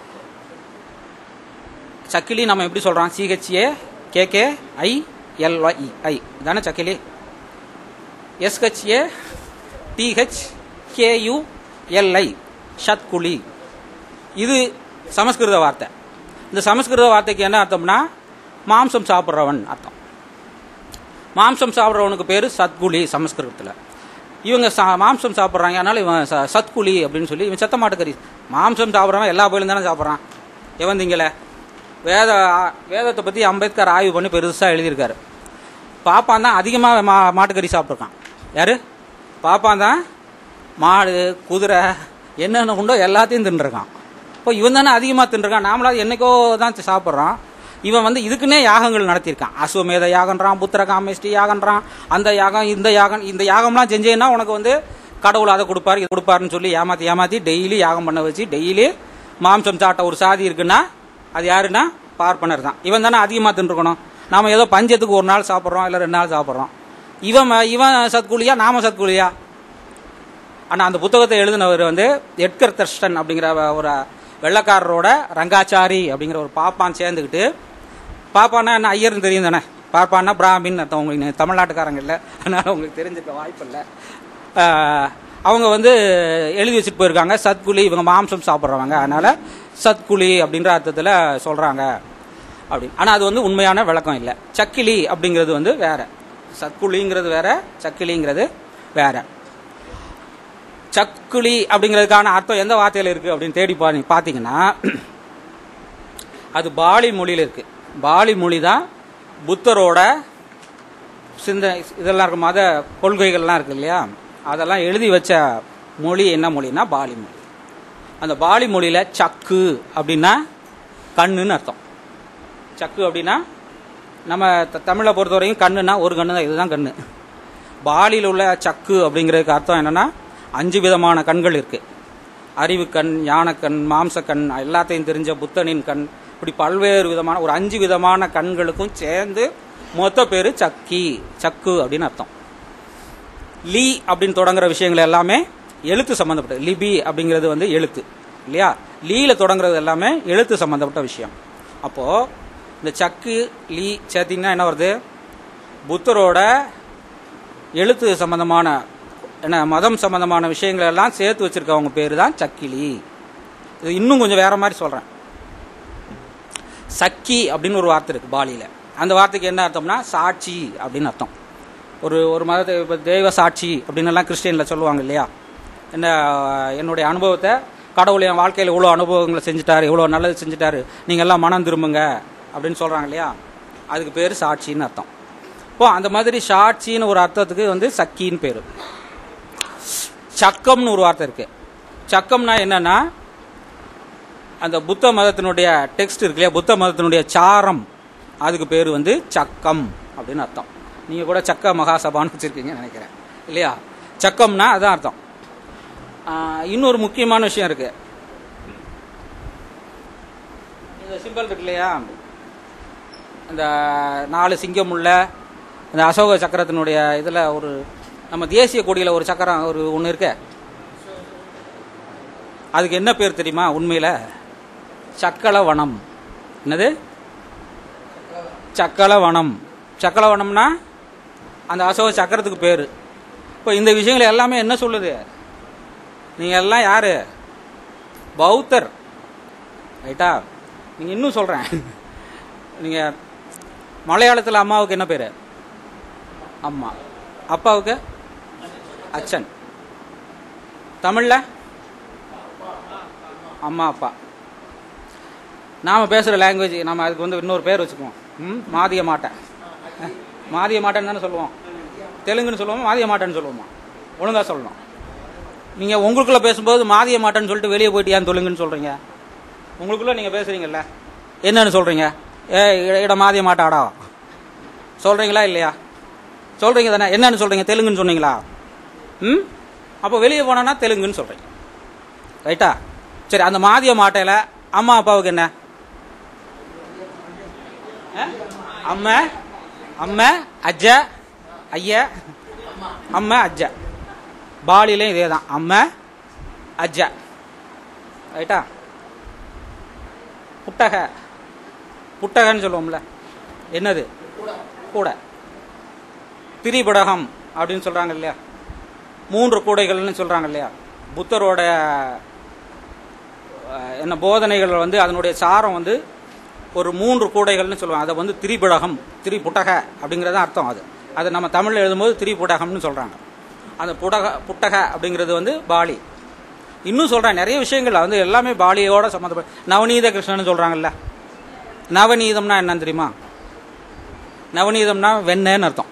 சக்கிலி நம்ம எப்படி சொல்கிறோம் C H A K K I L Y I தானே சக்கிலி எஸ்ஹெச்ஏ டிஹெச் கேயு எல்ஐ ஷத்குலி இது சமஸ்கிருத வார்த்தை இந்த சமஸ்கிருத வார்த்தைக்கு என்ன அர்த்தம்னா மாம்சம் சாப்பிட்றவன் அர்த்தம் மாம்சம் சாப்பிட்றவனுக்கு பேர் சத்குலி சமஸ்கிருதத்தில் இவங்க சா- மாம்சம் சாப்பிட்றாங்க அதனால இவன் ச- சத்குலி அப்படின்னு சொல்லி இவன் செத்த மாட்டுக்கறி மாம்சம் சாப்பிட்றவன் எல்லா கோயிலும் தானே சாப்பிட்றான் எவன் திங்கல வேத வேதத்தை பற்றி அம்பேத்கர் ஆய்வு பண்ணி பெருசாக எழுதியிருக்காரு பாப்பான் தான் அதிகமாக மா மாட்டுக்கறி சாப்பிட்ருக்கான் யாரு பாப்பான் தான் மாடு குதிரை என்னென்ன உண்டோ எல்லாத்தையும் தின்றுருக்கான் இப்போ இவன் தானே அதிகமாக தின்றுருக்கான் நாமளாவது என்னைக்கோ தான் சாப்பிட்றான் இவன் வந்து இதுக்குன்னே யாகங்கள் நடத்தியிருக்கான் அஸ்வமேத யாகன்றான் புத்திர காமேஷ்டி யாகன்றான் அந்த யாகம் இந்த யாகம் இந்த யாகம்லாம் செஞ்சேன்னா உனக்கு வந்து கடவுள் அதை கொடுப்பாரு இது கொடுப்பாருன்னு சொல்லி ஏமாத்தி ஏமாத்தி டெய்லி யாகம் பண்ண வச்சு டெய்லி மாம்சம் சாட்ட ஒரு சாதி இருக்குன்னா அது யாருன்னா பார்ப்பனர் தான் இவன் தானே அதிகமாக தின்றுக்கணும் நாம ஏதோ பஞ்சத்துக்கு ஒரு நாள் சாப்பிட்றோம் இல்லை ரெண்டு நாள் சாப்பிட்றோம் இவன் ம- இவன் சத்குலியா நாம சத்குலியா ஆனால் அந்த புத்தகத்தை எழுதினவர் வந்து எட்கர் தர்ஸ்டன் அப்படிங்கிற ஒரு வெள்ளக்காரரோட ரங்காச்சாரி அப்படிங்கிற ஒரு பாப்பான் சேர்ந்துக்கிட்டு பாப்பான்னா என்ன ஐயர்னு தெரியும் தானே பாப்பான்னா பிராமின் அர்த்தம் உங்களுக்கு தமிழ்நாட்டுக்காரங்க இல்லை அதனால் உங்களுக்கு தெரிஞ்சுக்க வாய்ப்பு இல்லை ஆஹ், அவங்க வந்து எழுதி வச்சுட்டு போயிருக்காங்க சத்குலி இவங்க மாம்சம் சாப்பிட்றவங்க அதனால சத்குலி அப்படின்ற அர்த்தத்தில் சொல்கிறாங்க அப்படி ஆனால் அது வந்து உண்மையான விளக்கம் இல்லை சக்கிலி அப்படிங்கிறது வந்து வேற சத்குலிங்கிறது வேற சக்கிலிங்கிறது வேற சக்குலி அப்படிங்கிறதுக்கான அர்த்தம் எந்த வார்த்தையில் இருக்கு அப்படின்னு தேடி பா பார்த்தீங்கன்னா அது பாலி மொழியில் இருக்கு பாலி மொழி தான் புத்தரோட சிந்த இதெல்லாம் இருக்கு மத கொள்கைகள்லாம் இருக்கு இல்லையா அதெல்லாம் எழுதி வச்ச மொழி என்ன மொழினா பாலி மொழி அந்த பாலி மொழியில சக்கு அப்படின்னா கண்ணுன்னு அர்த்தம் சக்கு அப்படின்னா நம்ம த- தமிழை பொறுத்தவரைக்கும் கண்ணுன்னா ஒரு கண்ணு தான் இதுதான் கண்ணு பாலியில் உள்ள சக்கு அப்படிங்கிறதுக்கு அர்த்தம் என்னன்னா அஞ்சு விதமான கண்கள் இருக்கு அறிவு கண் ஞானக்கண் மாம்சக்கண் எல்லாத்தையும் தெரிஞ்ச புத்தனின் கண் இப்படி பல்வேறு விதமான ஒரு அஞ்சு விதமான கண்களுக்கும் சேர்ந்து மொத்த பேரு சக்கி சக்கு அப்படின்னு அர்த்தம் லீ அப்படின்னு தொடங்குற விஷயங்கள் எல்லாமே எழுத்து சம்பந்தப்பட்டது லிபி அப்படிங்கிறது வந்து எழுத்து இல்லையா லீல தொடங்குறது எல்லாமே எழுத்து சம்பந்தப்பட்ட விஷயம் அப்போ இந்த சக்கு லீ சேர்த்தீங்கன்னா என்ன வருது புத்தரோட எழுத்து சம்பந்தமான என்ன மதம் சம்பந்தமான விஷயங்கள் எல்லாம் சேர்த்து வச்சிருக்கவங்க பேர் தான் சக்கிலி இது இன்னும் கொஞ்சம் வேற மாதிரி சொல்றேன் சக்கி அப்படின்னு ஒரு வார்த்தை இருக்கு பாலியில அந்த வார்த்தைக்கு என்ன அர்த்தம்னா சாட்சி அப்படின்னு அர்த்தம் ஒரு ஒரு மதத்தை இப்போ தெய்வ சாட்சி அப்படின்னு எல்லாம் கிறிஸ்டியனில் சொல்லுவாங்க இல்லையா என்ன என்னுடைய அனுபவத்தை கடவுள் என் வாழ்க்கையில் இவ்வளோ அனுபவங்களை செஞ்சுட்டாரு இவ்வளோ நல்லது செஞ்சுட்டாரு நீங்கள் எல்லாம் மனம் திரும்புங்க அப்படின்னு சொல்கிறாங்க இல்லையா அதுக்கு பேர் சாட்சின்னு அர்த்தம் இப்போ அந்த மாதிரி சாட்சின்னு ஒரு அர்த்தத்துக்கு வந்து சக்கின்னு பேர் சக்கம்னு ஒரு வார்த்தை இருக்கு சக்கம்னா என்னன்னா அந்த புத்த மதத்தினுடைய டெக்ஸ்ட் இருக்கு இல்லையா புத்த மதத்தினுடைய சாரம் அதுக்கு பேர் வந்து சக்கம் அப்படின்னு அர்த்தம் நீங்கள் கூட சக்க மகாசபான்னு வச்சுருக்கீங்கன்னு நினைக்கிறேன் இல்லையா சக்கம்னா அதான் அர்த்தம் ஆஹ் இன்னொரு முக்கியமான விஷயம் இருக்கு இந்த சிம்பிள் இருக்கு இல்லையா இந்த நாலு சிங்கம் உள்ள இந்த அசோக சக்கரத்தினுடைய இதில் ஒரு நம்ம தேசிய கொடியில் ஒரு சக்கரம் ஒரு ஒன்று இருக்கு அதுக்கு என்ன பேர் தெரியுமா உண்மையில் சக்கல வனம் என்னது சக்கல வனம் சக்கல வனம்னா அந்த அசோக சக்கரத்துக்கு பேர் இப்போ இந்த விஷயங்கள் எல்லாமே என்ன சொல்லுது நீங்கள் எல்லாம் யாரு பௌத்தர் ரைட்டா நீங்கள் இன்னும் சொல்கிறேன் நீங்கள் மலையாளத்தில் அம்மாவுக்கு என்ன பேர் அம்மா அப்பாவுக்கு அச்சன் தமிழில் அம்மா அப்பா நாம் பேசுகிற லாங்குவேஜ் நம்ம அதுக்கு வந்து இன்னொரு பேர் வச்சுக்குவோம் ம் மாதிய மாட்டேன் மாதிய மாட்டேன்னு தானே சொல்லுவோம் தெலுங்குன்னு சொல்லுவோமா மாதிய மாட்டேன்னு சொல்லுவோமா ஒழுங்காக சொல்லணும் நீங்கள் உங்களுக்குள்ளே பேசும்போது மாதிய மாட்டேன்னு சொல்லிட்டு வெளியே போயிட்டு ஏன் தொழுங்குன்னு சொல்கிறீங்க உங்களுக்குள்ளே நீங்கள் பேசுகிறீங்கல்ல என்னன்னு சொல்கிறீங்க ஏ இட- இட மாதிய மாட்டாடா சொல்கிறீங்களா இல்லையா சொல்கிறீங்க தானே என்னன்னு சொல்கிறீங்க தெலுங்குன்னு சொன்னீங்களா ம் அப்போ வெளியே போனோன்னா தெலுங்குன்னு சொல்கிறீங்க ரைட்டா சரி அந்த மாதிய மாட்டையில் அம்மா அப்பாவுக்கு என்ன ஆ? அம்மா அம்மா அஜ்ஜ ஐயா அம்மா அஜ்ஜ பாலிலையும் இதே தான் அம்மா அஜ்ஜ ரைட்டா புட்டக புட்டகன்னு சொல்லுவோம்ல என்னது கூட திரிபடகம் அப்படின்னு சொல்றாங்க இல்லையா மூன்று கூடைகள்னு சொல்றாங்க இல்லையா புத்தரோட அஹ், என்ன போதனைகள் வந்து அதனுடைய சாரம் வந்து ஒரு மூன்று கூடைகள்னு சொல்லுவாங்க அதை வந்து திரிபுடகம் திரிபுட்டக அப்படிங்கிறது அர்த்தம் அது அதை நம்ம தமிழில் எழுதும்போது திரிபுடகம்னு சொல்றாங்க அந்த புடக புட்டக அப்படிங்கிறது வந்து பாலி இன்னும் சொல்றேன் நிறைய விஷயங்கள் வந்து எல்லாமே பாலியோட சம்மந்தப்பட்ட நவநீத கிருஷ்ணன் சொல்றாங்கல்ல நவநீதம்னா என்னன்னு தெரியுமா நவநீதம்னா வெண்ணெய்ன்னு அர்த்தம்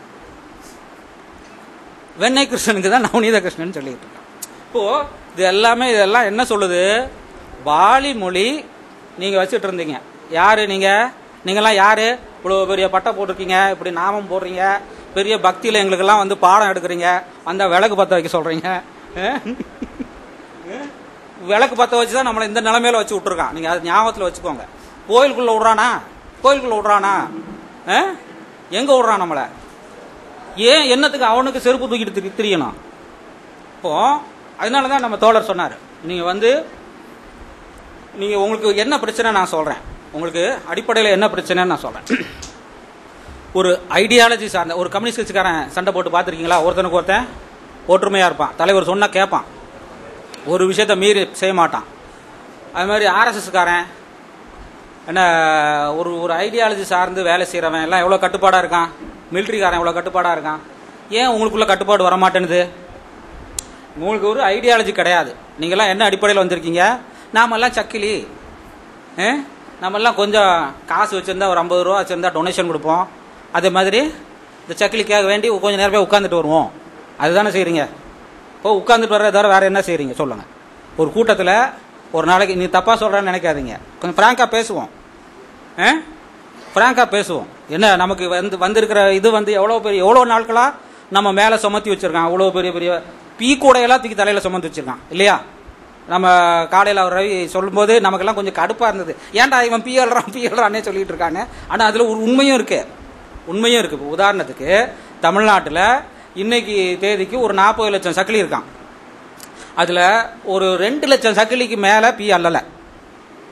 வெண்ணெய் கிருஷ்ணனுக்கு தான் நவநீத கிருஷ்ணன் சொல்லிட்டு இருக்கான் இப்போ இது எல்லாமே இதெல்லாம் என்ன சொல்லுது பாலி மொழி நீங்க வச்சுட்டு இருந்தீங்க யாரு நீங்க நீங்கெல்லாம் யாரு இவ்வளவு பெரிய பட்டை போட்டிருக்கீங்க இப்படி நாமம் போடுறீங்க பெரிய பக்தியில எங்களுக்கெல்லாம் வந்து பாடம் எடுக்கிறீங்க அந்த விளக்கு பத்த வைக்க சொல்றீங்க அஹ்? அஹ்? விளக்கு பத்த வச்சு தான் நம்மளை இந்த நிலைமையில வச்சு விட்டுருக்கான் நீங்க அது ஞாபகத்துல வச்சுக்கோங்க கோயிலுக்குள்ள விடுறானா கோயிலுக்குள்ள விடுறானா அஹ்? எங்க விடுறான் நம்மளை ஏன் என்னத்துக்கு அவனுக்கு செருப்பு தூக்கிட்டு திரி- திரியணும் இப்போ அதனால தான் நம்ம தோழர் சொன்னார் நீங்கள் வந்து நீங்கள் உங்களுக்கு என்ன பிரச்சனை நான் சொல்கிறேன் உங்களுக்கு அடிப்படையில் என்ன பிரச்சனைன்னு நான் சொல்கிறேன் ஒரு ஐடியாலஜி சார்ந்த ஒரு கம்யூனிஸ்ட் கட்சிக்காரன் சண்டை போட்டு பார்த்துருக்கீங்களா ஒருத்தனுக்கு ஒருத்தன் ஒற்றுமையாக இருப்பான் தலைவர் சொன்னால் கேட்பான் ஒரு விஷயத்த மீறி செய்ய மாட்டான் அது மாதிரி ஆர்எஸ்எஸ்காரன் என்ன ஒரு ஒரு ஐடியாலஜி சார்ந்து வேலை செய்கிறவன் எல்லாம் எவ்வளோ கட்டுப்பாடாக இருக்கான் மிலிட்ரிக்காரன் எவ்வளோ கட்டுப்பாடாக இருக்கான் ஏன் உங்களுக்குள்ள கட்டுப்பாடு வர மாட்டேனுது உங்களுக்கு ஒரு ஐடியாலஜி கிடையாது நீங்கள்லாம் என்ன அடிப்படையில் வந்திருக்கீங்க நாமெல்லாம் சக்கிலி ஆ? நாமெல்லாம் கொஞ்சம் காசு வச்சுருந்தா ஒரு ஐம்பது ரூபா வச்சுருந்தா டொனேஷன் கொடுப்போம் அதே மாதிரி இந்த சக்கிலிக்காக வேண்டி கொஞ்சம் நேரம் போய் உட்காந்துட்டு வருவோம் அதுதானே செய்கிறீங்க ஓ உட்காந்துட்டு வர்றத தவிர வேறு என்ன செய்கிறீங்க சொல்லுங்கள் ஒரு கூட்டத்தில் ஒரு நாளைக்கு நீ தப்பாக சொல்கிறேன்னு நினைக்காதீங்க கொஞ்சம் ஃப்ராங்காக பேசுவோம் ஆ ஃப்ராங்காக பேசுவோம் என்ன நமக்கு வந்து வந்திருக்கிற இது வந்து எவ்வளோ பெரிய எவ்வளோ நாட்களாக நம்ம மேலே சுமத்தி வச்சிருக்கான் அவ்வளோ பெரிய பெரிய பீ கூடையெல்லாம் தூக்கி தலையில் சுமந்து வச்சிருக்கான் இல்லையா நம்ம காலையில் அவர் ரவி சொல்லும்போது நமக்கெல்லாம் கொஞ்சம் கடுப்பாக இருந்தது ஏன்டா இவன் பி எழுறான் பி எழுறானே சொல்லிட்டு இருக்காங்க ஆனால் அதில் ஒரு உண்மையும் இருக்கு உண்மையும் இருக்கு இப்போ உதாரணத்துக்கு தமிழ்நாட்டில் இன்னைக்கு தேதிக்கு ஒரு நாற்பது லட்சம் சக்கிலி இருக்கான் அதில் ஒரு ரெண்டு லட்சம் சக்கிலிக்கு மேலே பி அல்லலை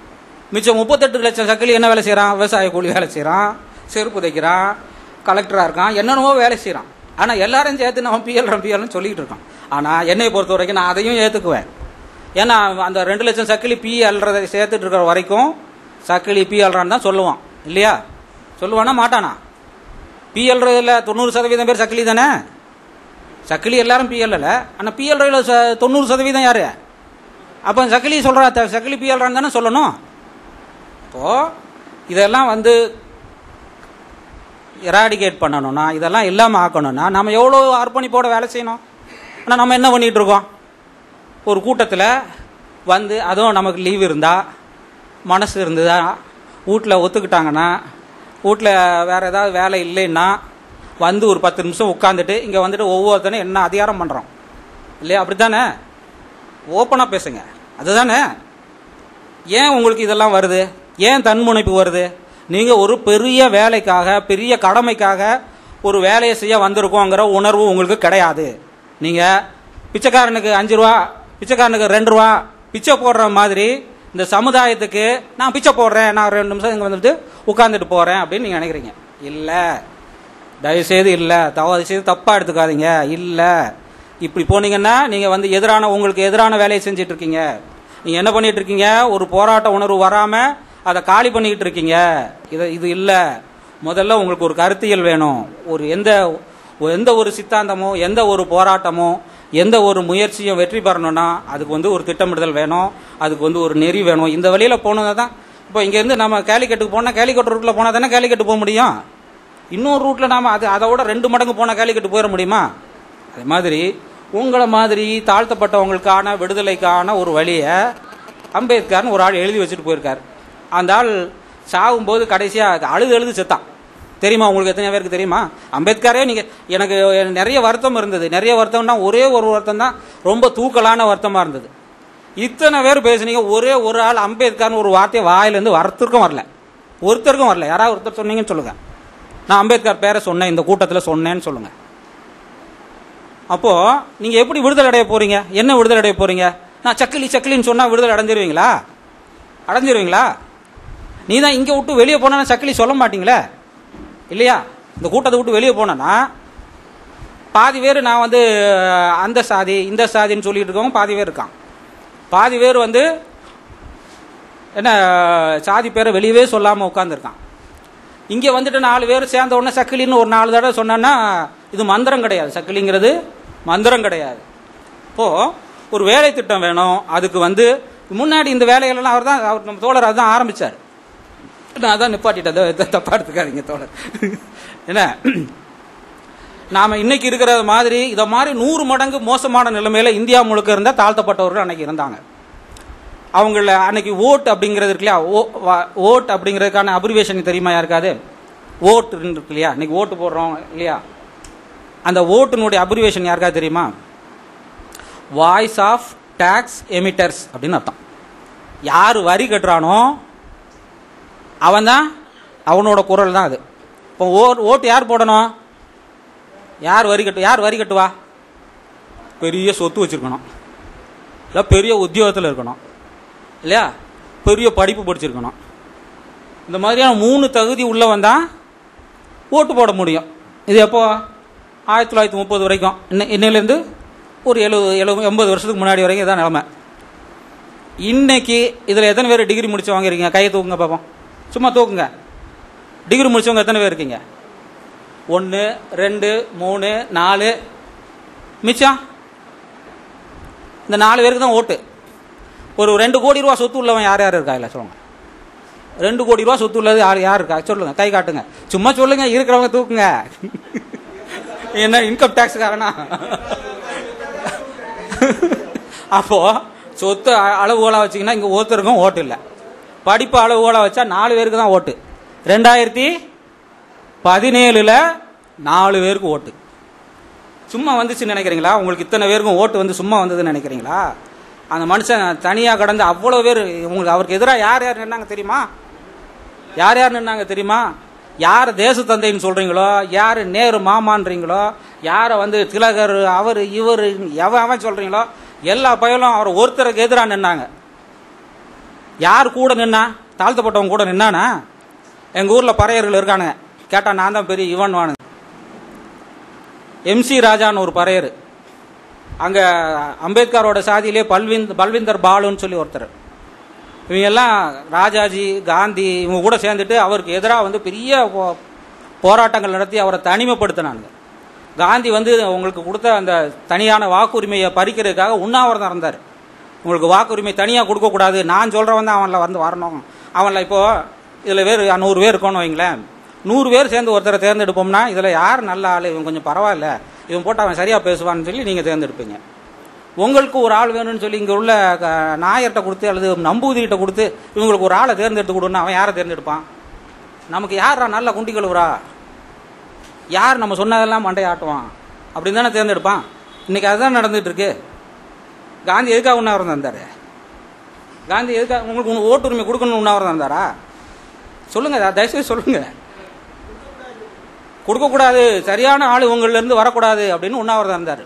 மிச்சம் முப்பத்தெட்டு லட்சம் சக்கிலி என்ன வேலை செய்கிறான் விவசாய கூலி வேலை செய்கிறான் செருப்பு தைக்கிறான் கலெக்டராக இருக்கான் என்னென்னமோ வேலை செய்கிறான் ஆனால் எல்லாரும் சேர்த்து நம்ம பிஎல் பிஎல்னு சொல்லிட்டு இருக்கான் ஆனால் என்னை பொறுத்த வரைக்கும் நான் அதையும் ஏற்றுக்குவேன் ஏன்னா அந்த ரெண்டு லட்சம் சக்கிலி பி அல்றதை சேர்த்துட்டு இருக்கிற வரைக்கும் சக்கிலி பி அல்றான்னு தான் சொல்லுவான் இல்லையா சொல்லுவானா மாட்டானா பி அல்றதுல தொண்ணூறு சதவீதம் பேர் சக்கிலி தானே சக்கிலி எல்லாரும் பி அல்லல ஆனால் பி அல்றதுல தொண்ணூறு சதவீதம் யாரு அப்போ சக்கிலி சொல்கிறா சக்கிலி பி அல்றான்னு தானே சொல்லணும் இப்போ இதெல்லாம் வந்து எராடிகேட் பண்ணணும்னா இதெல்லாம் இல்லாமல் ஆக்கணும்னா நம்ம எவ்வளோ அர்ப்பணிப்போட வேலை செய்யணும் ஆனால் நம்ம என்ன பண்ணிகிட்டு இருக்கோம் ஒரு கூட்டத்தில் வந்து அதுவும் நமக்கு லீவ் இருந்தால் மனசு இருந்ததா வீட்டில் ஒத்துக்கிட்டாங்கன்னா வீட்டில் வேறு ஏதாவது வேலை இல்லைன்னா வந்து ஒரு பத்து நிமிஷம் உட்காந்துட்டு இங்கே வந்துட்டு ஒவ்வொருத்தனும் என்ன அதிகாரம் பண்ணுறோம் இல்லையா அப்படி தானே ஓப்பனாக பேசுங்க அதுதானே ஏன் உங்களுக்கு இதெல்லாம் வருது ஏன் தன்முனைப்பு வருது நீங்கள் ஒரு பெரிய வேலைக்காக பெரிய கடமைக்காக ஒரு வேலையை செய்ய வந்திருக்கோங்கிற உணர்வு உங்களுக்கு கிடையாது நீங்கள் பிச்சைக்காரனுக்கு அஞ்சு ரூபா பிச்சைக்காரனுக்கு ரெண்டு ரூபா பிச்சை போடுற மாதிரி இந்த சமுதாயத்துக்கு நான் பிச்சை போடுறேன் நான் ரெண்டு நிமிஷம் இங்கே வந்துட்டு உட்காந்துட்டு போகிறேன் அப்படின்னு நீங்கள் நினைக்கிறீங்க இல்லை தயவுசெய்து இல்லை தவறு செய்து தப்பாக எடுத்துக்காதீங்க இல்லை இப்படி போனீங்கன்னா நீங்கள் வந்து எதிரான உங்களுக்கு எதிரான வேலையை செஞ்சுட்டு இருக்கீங்க நீங்கள் என்ன பண்ணிட்டு இருக்கீங்க ஒரு போராட்ட உணர்வு வராமல் அதை காலி பண்ணிக்கிட்டு இருக்கீங்க இது இது இல்லை முதல்ல உங்களுக்கு ஒரு கருத்தியல் வேணும் ஒரு எந்த எந்த ஒரு சித்தாந்தமோ எந்த ஒரு போராட்டமோ எந்த ஒரு முயற்சியும் வெற்றி பெறணும்னா அதுக்கு வந்து ஒரு திட்டமிடுதல் வேணும் அதுக்கு வந்து ஒரு நெறி வேணும் இந்த வழியில் போனது தான் இப்போ இங்கேருந்து நம்ம கேலிக்கட்டுக்கு போனால் கேலிக்கட்டு ரூட்டில் போனால் தானே கேலிக்கட்டு போக முடியும் இன்னொரு ரூட்டில் நாம் அது அதை விட ரெண்டு மடங்கு போனால் கேலிக்கட்டு போயிட முடியுமா அதே மாதிரி உங்களை மாதிரி தாழ்த்தப்பட்டவங்களுக்கான விடுதலைக்கான ஒரு வழியை அம்பேத்கர்னு ஒரு ஆள் எழுதி வச்சுட்டு போயிருக்கார் அந்த ஆள் சாகும்போது கடைசியாக அழுது எழுது செத்தான் தெரியுமா உங்களுக்கு எத்தனை பேருக்கு தெரியுமா அம்பேத்கரே நீங்கள் எனக்கு நிறைய வருத்தம் இருந்தது நிறைய வருத்தம்னா ஒரே ஒரு வருத்தம் தான் ரொம்ப தூக்கலான வருத்தமாக இருந்தது இத்தனை பேர் பேசுனீங்க ஒரே ஒரு ஆள் அம்பேத்கர்னு ஒரு வார்த்தையை வாயிலேருந்து ஒருத்தருக்கும் வரல ஒருத்தருக்கும் வரல யாராவது ஒருத்தர் சொன்னீங்கன்னு சொல்லுங்கள் நான் அம்பேத்கர் பேரை சொன்னேன் இந்த கூட்டத்தில் சொன்னேன்னு சொல்லுங்கள் அப்போ நீங்க எப்படி விடுதலை அடைய போறீங்க என்ன விடுதலை அடைய போறீங்க நான் சக்கிலி சக்கிலின்னு சொன்னா விடுதலை அடைஞ்சிருவீங்களா அடைஞ்சிருவீங்களா நீ தான் இங்க விட்டு வெளியே போனா சக்கிலி சொல்ல மாட்டீங்களே இல்லையா இந்த கூட்டத்தை விட்டு வெளியே போனேன்னா பாதி பேர் நான் வந்து அஹ், அந்த சாதி இந்த சாதின்னு சொல்லிட்டு இருக்கவங்க பாதி பேர் இருக்கான் பாதி பேர் வந்து என்ன சாதி பேரை வெளியவே சொல்லாமல் உட்காந்துருக்கான் இங்கே வந்துட்டு நாலு பேர் சேர்ந்த உடனே சக்கிலின்னு ஒரு நாலு தடவை சொன்னான்னா இது மந்திரம் கிடையாது சக்கிலிங்கிறது மந்திரம் கிடையாது இப்போ ஒரு வேலை திட்டம் வேணும் அதுக்கு வந்து முன்னாடி இந்த வேலைகளெல்லாம் அவர் தான் அவர் நம்ம தோழர் அதுதான் ஆரம்பிச்சார் நான் அதான் நிப்பாட்டிட்டேன் தப்பா எடுத்துக்காதீங்க தோழர் என்ன நாம இன்னைக்கு இருக்கிற மாதிரி இதை மாதிரி நூறு மடங்கு மோசமான நிலைமையில இந்தியா முழுக்க இருந்த தாழ்த்தப்பட்டவர்கள் அன்னைக்கு இருந்தாங்க அவங்கள அன்னைக்கு ஓட் அப்படிங்கிறது இருக்கு இல்லையா ஓ- வா- ஓட் அப்படிங்கிறதுக்கான அப்ரிவேஷன் தெரியுமா யாருக்காது ஓட் இருக்கு இல்லையா இன்னைக்கு ஓட்டு போடுறோம் இல்லையா அந்த ஓட்டுனுடைய அப்ரிவேஷன் யாருக்காவது தெரியுமா வாய்ஸ் ஆஃப் டேக்ஸ் எமிட்டர்ஸ் அப்படின்னு அர்த்தம் யார் வரி கட்டுறானோ அவன் தான் அவனோட குரல் தான் அது இப்போ ஓ ஓட்டு யார் போடணும் யார் வரி கட்டு யார் வரி கட்டுவா பெரிய சொத்து வச்சிருக்கணும் இல்லை பெரிய உத்தியோகத்தில் இருக்கணும் இல்லையா பெரிய படிப்பு படிச்சிருக்கணும் இந்த மாதிரியான மூணு தகுதி உள்ளவன் தான் ஓட்டு போட முடியும் இது எப்போ ஆயிரத்தி தொள்ளாயிரத்தி முப்பது வரைக்கும் இன்ன இன்னையிலேருந்து ஒரு எழுபது எழுபது எண்பது வருஷத்துக்கு முன்னாடி வரைக்கும் இதான் நிலமை இன்னைக்கு இதில் எத்தனை பேர் டிகிரி முடிச்சு வாங்கிருக்கீங்க கையை தூக்குங்க பார்ப்போம் சும்மா தூக்குங்க டிகிரி முடிச்சவங்க எத்தனை பேர் இருக்கீங்க ஒன்று ரெண்டு மூணு நாலு மிச்சம் இந்த நாலு பேருக்கு தான் ஓட்டு ஒரு ரெண்டு கோடி ரூபா சொத்து உள்ளவன் யார் யார் இருக்கா இல்லை சொல்லுங்க ரெண்டு கோடி ரூபா சொத்து உள்ளது யார் யார் இருக்கா சொல்லுங்க கை காட்டுங்க சும்மா சொல்லுங்க இருக்கிறவங்க தூக்குங்க என்ன இன்கம் டேக்ஸ் காரணா அப்போ சொத்து அ- அளவுகோலா வச்சீங்கன்னா இங்க ஒருத்தருக்கும் ஓட்டு இல்லை படிப்பு அளவுகோலா வச்சா நாலு பேருக்கு தான் ஓட்டு ரெண்டாயிரத்தி பதினேழுல நாலு பேருக்கு ஓட்டு சும்மா வந்துச்சுன்னு நினைக்கிறீங்களா உங்களுக்கு இத்தனை பேருக்கும் ஓட்டு வந்து சும்மா வந்ததுன்னு நினைக்கிறீங்களா அந்த மனுஷன் தனியாக கடந்து அவ்வளோ பேர் உங்களுக்கு அவருக்கு எதிராக யார் யார் நின்னாங்க தெரியுமா யார் யார் நின்னாங்க தெரியுமா யார் தேச தந்தைன்னு சொல்றீங்களோ யார் நேரு மாமான்றீங்களோ யாரை வந்து திலகர் அவர் இவர் எவன் அவன் சொல்றீங்களோ எல்லா பயலும் அவர் ஒருத்தருக்கு எதிராக நின்னாங்க யார் கூட நின்னா தாழ்த்தப்பட்டவங்க கூட நின்னானா எங்கள் ஊரில் பறையர்கள் இருக்கானுங்க கேட்டால் நான் தான் பெரிய இவன் வானு எம்சி ராஜான்னு ஒரு பறையர் அங்கே அம்பேத்கரோட சாதியிலே பல்விந்த் பல்விந்தர் பாலுன்னு சொல்லி ஒருத்தர் இவங்க எல்லாம் ராஜாஜி காந்தி இவங்க கூட சேர்ந்துட்டு அவருக்கு எதிராக வந்து பெரிய போ- போராட்டங்கள் நடத்தி அவரை தனிமைப்படுத்தினாங்க காந்தி வந்து உங்களுக்கு கொடுத்த அந்த தனியான வாக்குரிமையை பறிக்கிறதுக்காக உண்ணாவிரதம் இருந்தார் உங்களுக்கு வாக்குரிமை தனியாக கொடுக்கக்கூடாது நான் சொல்கிறவன் தான் அவனில் வந்து வரணும் அவனில் இப்போது இதில் பேர் நூறு பேர் இருக்கோன்னு வைங்களேன் நூறு பேர் சேர்ந்து ஒருத்தரை தேர்ந்தெடுப்போம்னா இதில் யார் நல்ல ஆள் இவன் கொஞ்சம் பரவாயில்ல இவன் போட்டு அவன் சரியாக பேசுவான்னு சொல்லி நீங்கள் தேர்ந்தெடுப்பீங்க உங்களுக்கு ஒரு ஆள் வேணும்னு சொல்லி இங்கே உள்ள க- நாயர்கிட்ட கொடுத்து அல்லது நம்பூதிரிகிட்ட கொடுத்து இவங்களுக்கு ஒரு ஆளை தேர்ந்தெடுத்து கொடுன்னா அவன் யாரை தேர்ந்தெடுப்பான் நமக்கு யாரா நல்ல குண்டி கழுவுறா யார் நம்ம சொன்னதெல்லாம் மண்டை ஆட்டுவான் அப்படின்னு தானே தேர்ந்தெடுப்பான் இன்னைக்கு அதுதான் நடந்துட்டு இருக்கு காந்தி எதுக்காக உண்ணாவிரதம் இருந்தாரு காந்தி எதுக்காக உங்களுக்கு உங்க ஓட்டுரிமை கொடுக்கணும்னு உண்ணாவிரதம் இருந்தாரா சொல்லுங்க தயவுசெய்து சொல்லுங்க கொடுக்கக்கூடாது சரியான ஆள் உங்கள்ல இருந்து வரக்கூடாது அப்படின்னு உண்ணாவிரதம் இருந்தார்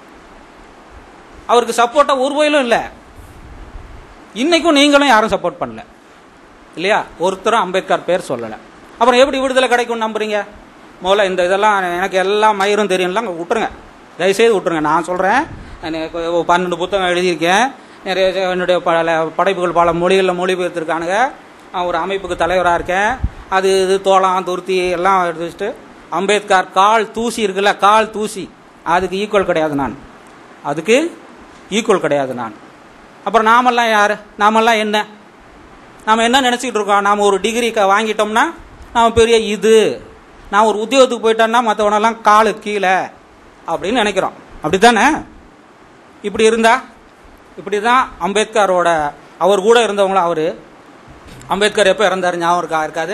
அவருக்கு சப்போர்ட்டா ஒரு கோயிலும் இல்லை இன்னைக்கும் நீங்களும் யாரும் சப்போர்ட் பண்ணல இல்லையா ஒருத்தரும் அம்பேத்கர் பேர் சொல்லலை அப்புறம் எப்படி விடுதலை கிடைக்கும் நம்புறீங்க முதல்ல இந்த இதெல்லாம் எனக்கு எல்லாம் மயிரும் தெரியும்லாம் விட்டுருங்க தயவுசெய்து விட்டுருங்க நான் சொல்கிறேன் பன்னெண்டு புத்தகம் எழுதியிருக்கேன் நிறைய என்னுடைய பல படைப்புகள் பல மொழிகளில் மொழிபெயர்த்திருக்கானுங்க நான் ஒரு அமைப்புக்கு தலைவராக இருக்கேன் அது இது தோளம் துருத்தி எல்லாம் எடுத்து வச்சுட்டு அம்பேத்கர் கால் தூசி இருக்குல்ல கால் தூசி அதுக்கு ஈக்குவல் கிடையாது நான் அதுக்கு ஈக்குவல் கிடையாது நான் அப்புறம் நாமெல்லாம் யார் நாமெல்லாம் என்ன நாம் என்ன நினச்சிக்கிட்டு இருக்கோம் நாம் ஒரு டிகிரி க வாங்கிட்டோம்னா நாம் பெரிய இது நான் ஒரு உத்தியோகத்துக்கு போயிட்டோம்னா மற்றவனெல்லாம் காலு கீழே அப்படின்னு நினைக்கிறோம் அப்படித்தானே இப்படி இருந்தா இப்படி தான் அம்பேத்கரோட அவர் கூட இருந்தவங்களும் அவர் அம்பேத்கர் எப்போ இறந்தார் ஞாபகம் இருக்கா இருக்காது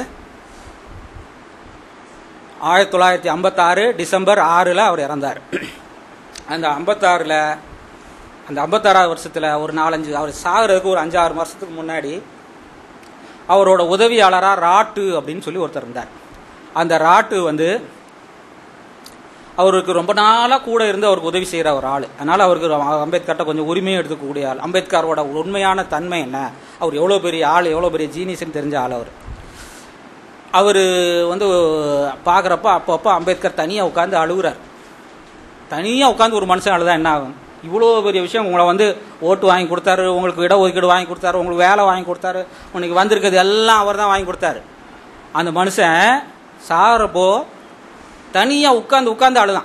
ஆயிரத்தி தொள்ளாயிரத்தி ஐம்பத்தாறு டிசம்பர் ஆறில் அவர் இறந்தார் அந்த ஐம்பத்தாறில் அந்த ஐம்பத்தாறாவது வருஷத்தில் ஒரு நாலஞ்சு அவர் சாகிறதுக்கு ஒரு அஞ்சாறு வருஷத்துக்கு முன்னாடி அவரோட உதவியாளராக ராட்டு அப்படின்னு சொல்லி ஒருத்தர் இருந்தார் அந்த ராட்டு வந்து அவருக்கு ரொம்ப நாளாக கூட இருந்து அவருக்கு உதவி செய்கிற ஒரு ஆள் அதனால் அவருக்கு அம்பேத்கர்ட்ட கொஞ்சம் உரிமையும் எடுத்துக்கக்கூடிய ஆள் அம்பேத்கரோட உண்மையான தன்மை என்ன அவர் எவ்வளோ பெரிய ஆள் எவ்வளோ பெரிய ஜீனியஸ்னு தெரிஞ்ச ஆள் அவர் அவர் வந்து பார்க்குறப்ப அப்பப்போ அம்பேத்கர் தனியாக உட்காந்து அழுகுறார் தனியாக உட்காந்து ஒரு மனுஷன் அழுதா என்ன ஆகும் இவ்வளோ பெரிய விஷயம் உங்களை வந்து ஓட்டு வாங்கி கொடுத்தாரு உங்களுக்கு இட ஒதுக்கீடு வாங்கி கொடுத்தாரு உங்களுக்கு வேலை வாங்கி கொடுத்தாரு உனக்கு வந்திருக்கிறது எல்லாம் அவர் தான் வாங்கி கொடுத்தாரு அந்த மனுஷன் சாகிறப்போ தனியாக உட்காந்து உட்காந்து அழுதான்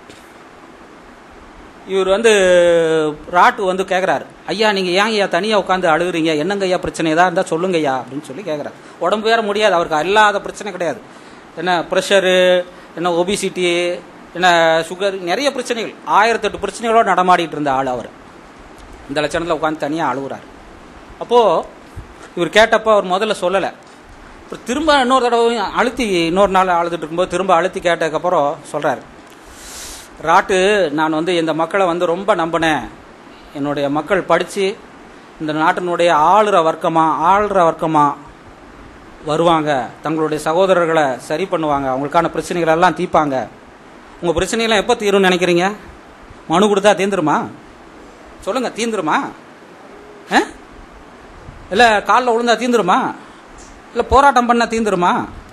இவர் வந்து ராட்டு வந்து கேட்குறாரு ஐயா நீங்கள் ஏன் ஐயா தனியாக உட்காந்து அழுகுறீங்க என்னங்க ஐயா பிரச்சனை ஏதா இருந்தால் சொல்லுங்க ஐயா அப்படின்னு சொல்லி கேட்குறாரு உடம்பு வேற முடியாது அவருக்கு இல்லாத பிரச்சனை கிடையாது என்ன ப்ரெஷரு என்ன ஒபிசிட்டி என்ன சுகர் நிறைய பிரச்சனைகள் ஆயிரத்தெட்டு பிரச்சனைகளோடு நடமாடிட்டு இருந்த ஆள் அவர் இந்த லட்சணத்தில் உட்காந்து தனியாக அழுகுறாரு அப்போது இவர் கேட்டப்போ அவர் முதல்ல சொல்லலை அப்புறம் திரும்ப இன்னொரு தடவை அழுத்தி இன்னொரு நாள் அழுதுட்டு இருக்கும்போது திரும்ப அழுத்தி கேட்டதுக்கப்புறம் சொல்கிறாரு ராட்டு நான் வந்து இந்த மக்களை வந்து ரொம்ப நம்பினேன் என்னுடைய மக்கள் படித்து இந்த நாட்டினுடைய ஆளுற வர்க்கமாக ஆளுற வர்க்கமாக வருவாங்க தங்களுடைய சகோதரர்களை சரி பண்ணுவாங்க அவங்களுக்கான பிரச்சனைகள் எல்லாம் தீர்ப்பாங்க உங்கள் பிரச்சனையெல்லாம் எப்போ தீரும்னு நினைக்கிறீங்க மனு கொடுத்தா தீந்துருமா சொல்லுங்க தீந்துருமா ஆ இல்லை காலில் விழுந்தா தீந்துருமா இல்லை போராட்டம் பண்ணால் தீந்துருமா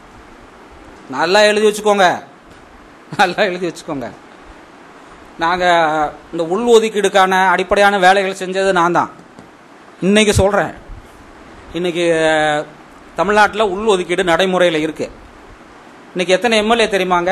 நல்லா எழுதி வச்சுக்கோங்க நல்லா எழுதி வச்சுக்கோங்க நாங்கள் இந்த உள் ஒதுக்கீடுக்கான அடிப்படையான வேலைகள் செஞ்சது நான் தான் இன்னைக்கு சொல்கிறேன் இன்னைக்கு தமிழ்நாட்டில் உள் ஒதுக்கீடு நடைமுறையில் இருக்கு இன்னைக்கு எத்தனை எம்எல்ஏ தெரியுமாங்க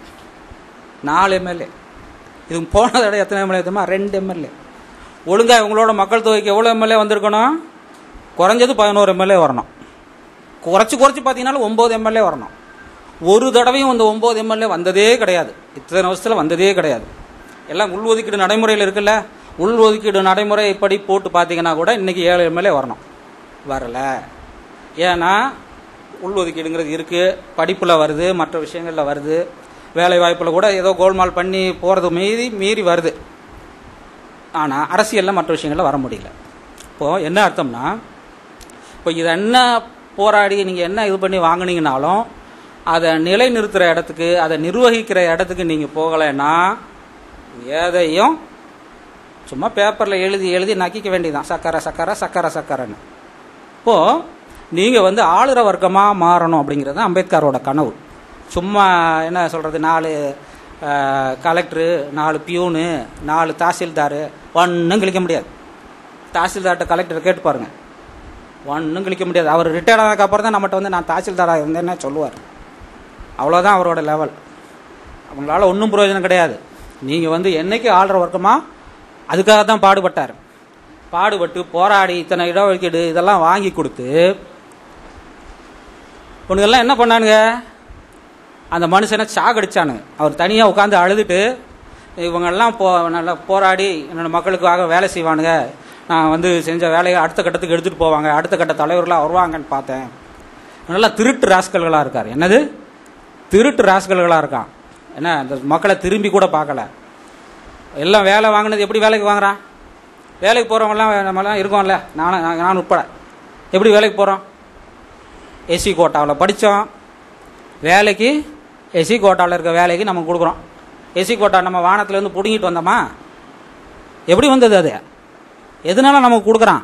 நாலு எம்எல்ஏ இது போன தடவை எத்தனை எம்எல்ஏ தெரியுமா ரெண்டு எம்எல்ஏ ஒழுங்காக இவங்களோட மக்கள் தொகைக்கு எவ்வளோ எம்எல்ஏ வந்திருக்கணும் குறைஞ்சது பதினோரு எம்எல்ஏ வரணும் குறைச்சி குறைச்சி பார்த்தீங்கன்னா ஒம்பது எம்எல்ஏ வரணும் ஒரு தடவையும் அந்த ஒம்பது எம்எல்ஏ வந்ததே கிடையாது இத்தனை வருஷத்தில் வந்ததே கிடையாது எல்லாம் உள் ஒதுக்கீடு நடைமுறையில் இருக்குல்ல உள் ஒதுக்கீடு நடைமுறை இப்படி போட்டு பார்த்தீங்கன்னா கூட இன்னைக்கு ஏழு எம்எல்ஏ வரணும் வரல ஏன்னா உள் ஒதுக்கீடுங்கிறது இருக்குது படிப்பில் வருது மற்ற விஷயங்களில் வருது வேலை வாய்ப்பில் கூட ஏதோ கோல்மால் பண்ணி போகிறது மீறி மீறி வருது ஆனால் அரசியலில் மற்ற விஷயங்களில் வர முடியல இப்போது என்ன அர்த்தம்னா இப்போ இதை என்ன போராடி நீங்கள் என்ன இது பண்ணி வாங்குனீங்கனாலும் அதை நிலைநிறுத்துகிற இடத்துக்கு அதை நிர்வகிக்கிற இடத்துக்கு நீங்கள் போகலைன்னா எதையும் சும்மா பேப்பரில் எழுதி எழுதி நக்கிக்க வேண்டியதான் சக்கரை சக்கரை சக்கரை சக்கரைன்னு இப்போது நீங்கள் வந்து ஆளுற வர்க்கமாக மாறணும் அப்படிங்கிறது தான் அம்பேத்கரோட கனவு சும்மா என்ன சொல்கிறது நாலு அஹ், கலெக்டரு நாலு பியூனு நாலு தாசில்தார் ஒன்றும் கிழிக்க முடியாது தாசில்தார்கிட்ட கலெக்டர் கேட்டு பாருங்க ஒன்றும் கிழிக்க முடியாது அவர் ரிட்டையர்ட் ஆனதுக்கு அப்புறம் தான் நம்மகிட்ட வந்து நான் தாசில்தாராக இருந்தேன்னே சொல்லுவார் அவ்வளோதான் அவரோட லெவல் அவங்களால ஒன்றும் பிரயோஜனம் கிடையாது நீங்கள் வந்து என்னைக்கு ஆள்ற வர்க்கமாக அதுக்காக தான் பாடுபட்டார் பாடுபட்டு போராடி இத்தனை இடஒதுக்கீடு இதெல்லாம் வாங்கி கொடுத்து இவனுங்கெல்லாம் என்ன பண்ணானுங்க அந்த மனுஷனை சாகடிச்சானுங்க அவர் தனியாக உட்காந்து அழுதுட்டு இவங்கெல்லாம் போ நல்லா போராடி என்னோட மக்களுக்காக வேலை செய்வானுங்க நான் வந்து செஞ்ச வேலையை அடுத்த கட்டத்துக்கு எடுத்துகிட்டு போவாங்க அடுத்த கட்ட தலைவர்களாக வருவாங்கன்னு பார்த்தேன் நல்லா திருட்டு ராஸ்கல்களாக இருக்கார் என்னது திருட்டு ராஸ்கல்களாக இருக்கான் என்ன இந்த மக்களை திரும்பி கூட பார்க்கல எல்லாம் வேலை வாங்கினது எப்படி வேலைக்கு வாங்குறான் வேலைக்கு போகிறவங்கலாம் நம்மலாம் இருக்கோம்ல நானும் நான் நான் உட்பட எப்படி வேலைக்கு போகிறோம் எஸ்சி கோட்டாவில் படித்தோம் வேலைக்கு எஸ்சி கோட்டாவில் இருக்க வேலைக்கு நம்ம கொடுக்குறோம் எஸ்சி கோட்டா நம்ம வானத்துலேருந்து பிடுங்கிட்டு வந்தோமா எப்படி வந்தது அது எதனால நமக்கு கொடுக்குறான்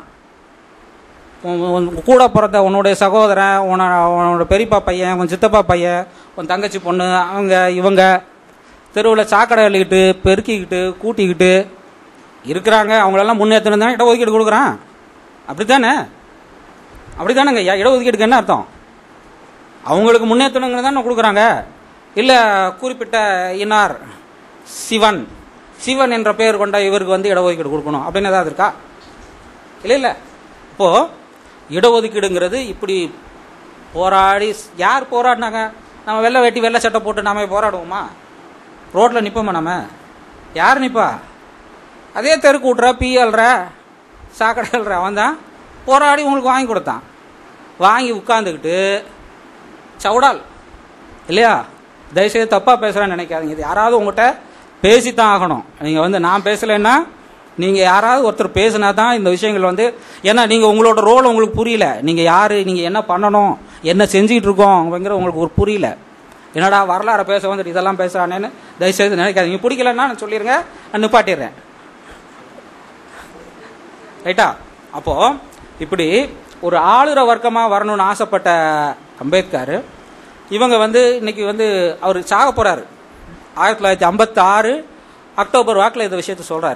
உன் உன் கூட பிறந்த உன்னுடைய சகோதரன் உன்னோட உன்னோட பெரியப்பா பையன் உன் சித்தப்பா பையன் உன் தங்கச்சி பொண்ணு அவங்க இவங்க தெருவில் சாக்கடை அள்ளிக்கிட்டு பெருக்கிக்கிட்டு கூட்டிக்கிட்டு இருக்கிறாங்க அவங்களெல்லாம் முன்னேற்றணும் தானே இடஒதுக்கீடு கொடுக்குறான் அப்படித்தானே அப்படித்தானேங்க ஐயா இடஒதுக்கீடுக்கு என்ன அர்த்தம் அவங்களுக்கு முன்னேற்றணுங்க தானே கொடுக்குறாங்க இல்லை குறிப்பிட்ட இன்னார் சிவன் சிவன் என்ற பெயர் கொண்ட இவருக்கு வந்து இடஒதுக்கீடு கொடுக்கணும் அப்படின்னு ஏதாவது இருக்கா இல்லை இல்லை இப்போது இடஒதுக்கீடுங்கிறது இப்படி போராடி யார் போராடினாங்க நம்ம வெள்ளை வெட்டி வெள்ளை சட்டை போட்டு நாம போராடுவோமா ரோட்டில் நிற்போமா நம்ம யார் நிற்பா அதே தெருக்கு விட்ற பிஎல்ற சாக்கடைல்ற அவன் தான் போராடி உங்களுக்கு வாங்கி கொடுத்தான் வாங்கி உட்காந்துக்கிட்டு சவுடால் இல்லையா தயவுசெய்து தப்பாக பேசுகிறேன்னு நினைக்காதீங்க இது யாராவது உங்கள்கிட்ட பேசித்தான் ஆகணும் நீங்கள் வந்து நான் பேசலைன்னா நீங்கள் யாராவது ஒருத்தர் பேசினா தான் இந்த விஷயங்கள் வந்து ஏன்னா நீங்கள் உங்களோட ரோல் உங்களுக்கு புரியல நீங்கள் யார் நீங்கள் என்ன பண்ணணும் என்ன செஞ்சுக்கிட்டு இருக்கோம் அப்படிங்கிற உங்களுக்கு ஒரு புரியல என்னடா வரலாறு பேச வந்துட்டு இதெல்லாம் பேசுகிறானேன்னு தயவுசெய்து நினைக்காதீங்க பிடிக்கலன்னா நான் சொல்லிடுங்க நான் நிப்பாட்டிடுறேன் ரைட்டா அப்போ இப்படி ஒரு ஆளுற வர்க்கமாக வரணும்னு ஆசைப்பட்ட அம்பேத்கர் இவங்க வந்து இன்னைக்கு வந்து அவர் சாக போறாரு ஆயிரத்தி தொள்ளாயிரத்தி ஐம்பத்தி ஆறு அக்டோபர் வாக்கில் இந்த விஷயத்த சொல்றாரு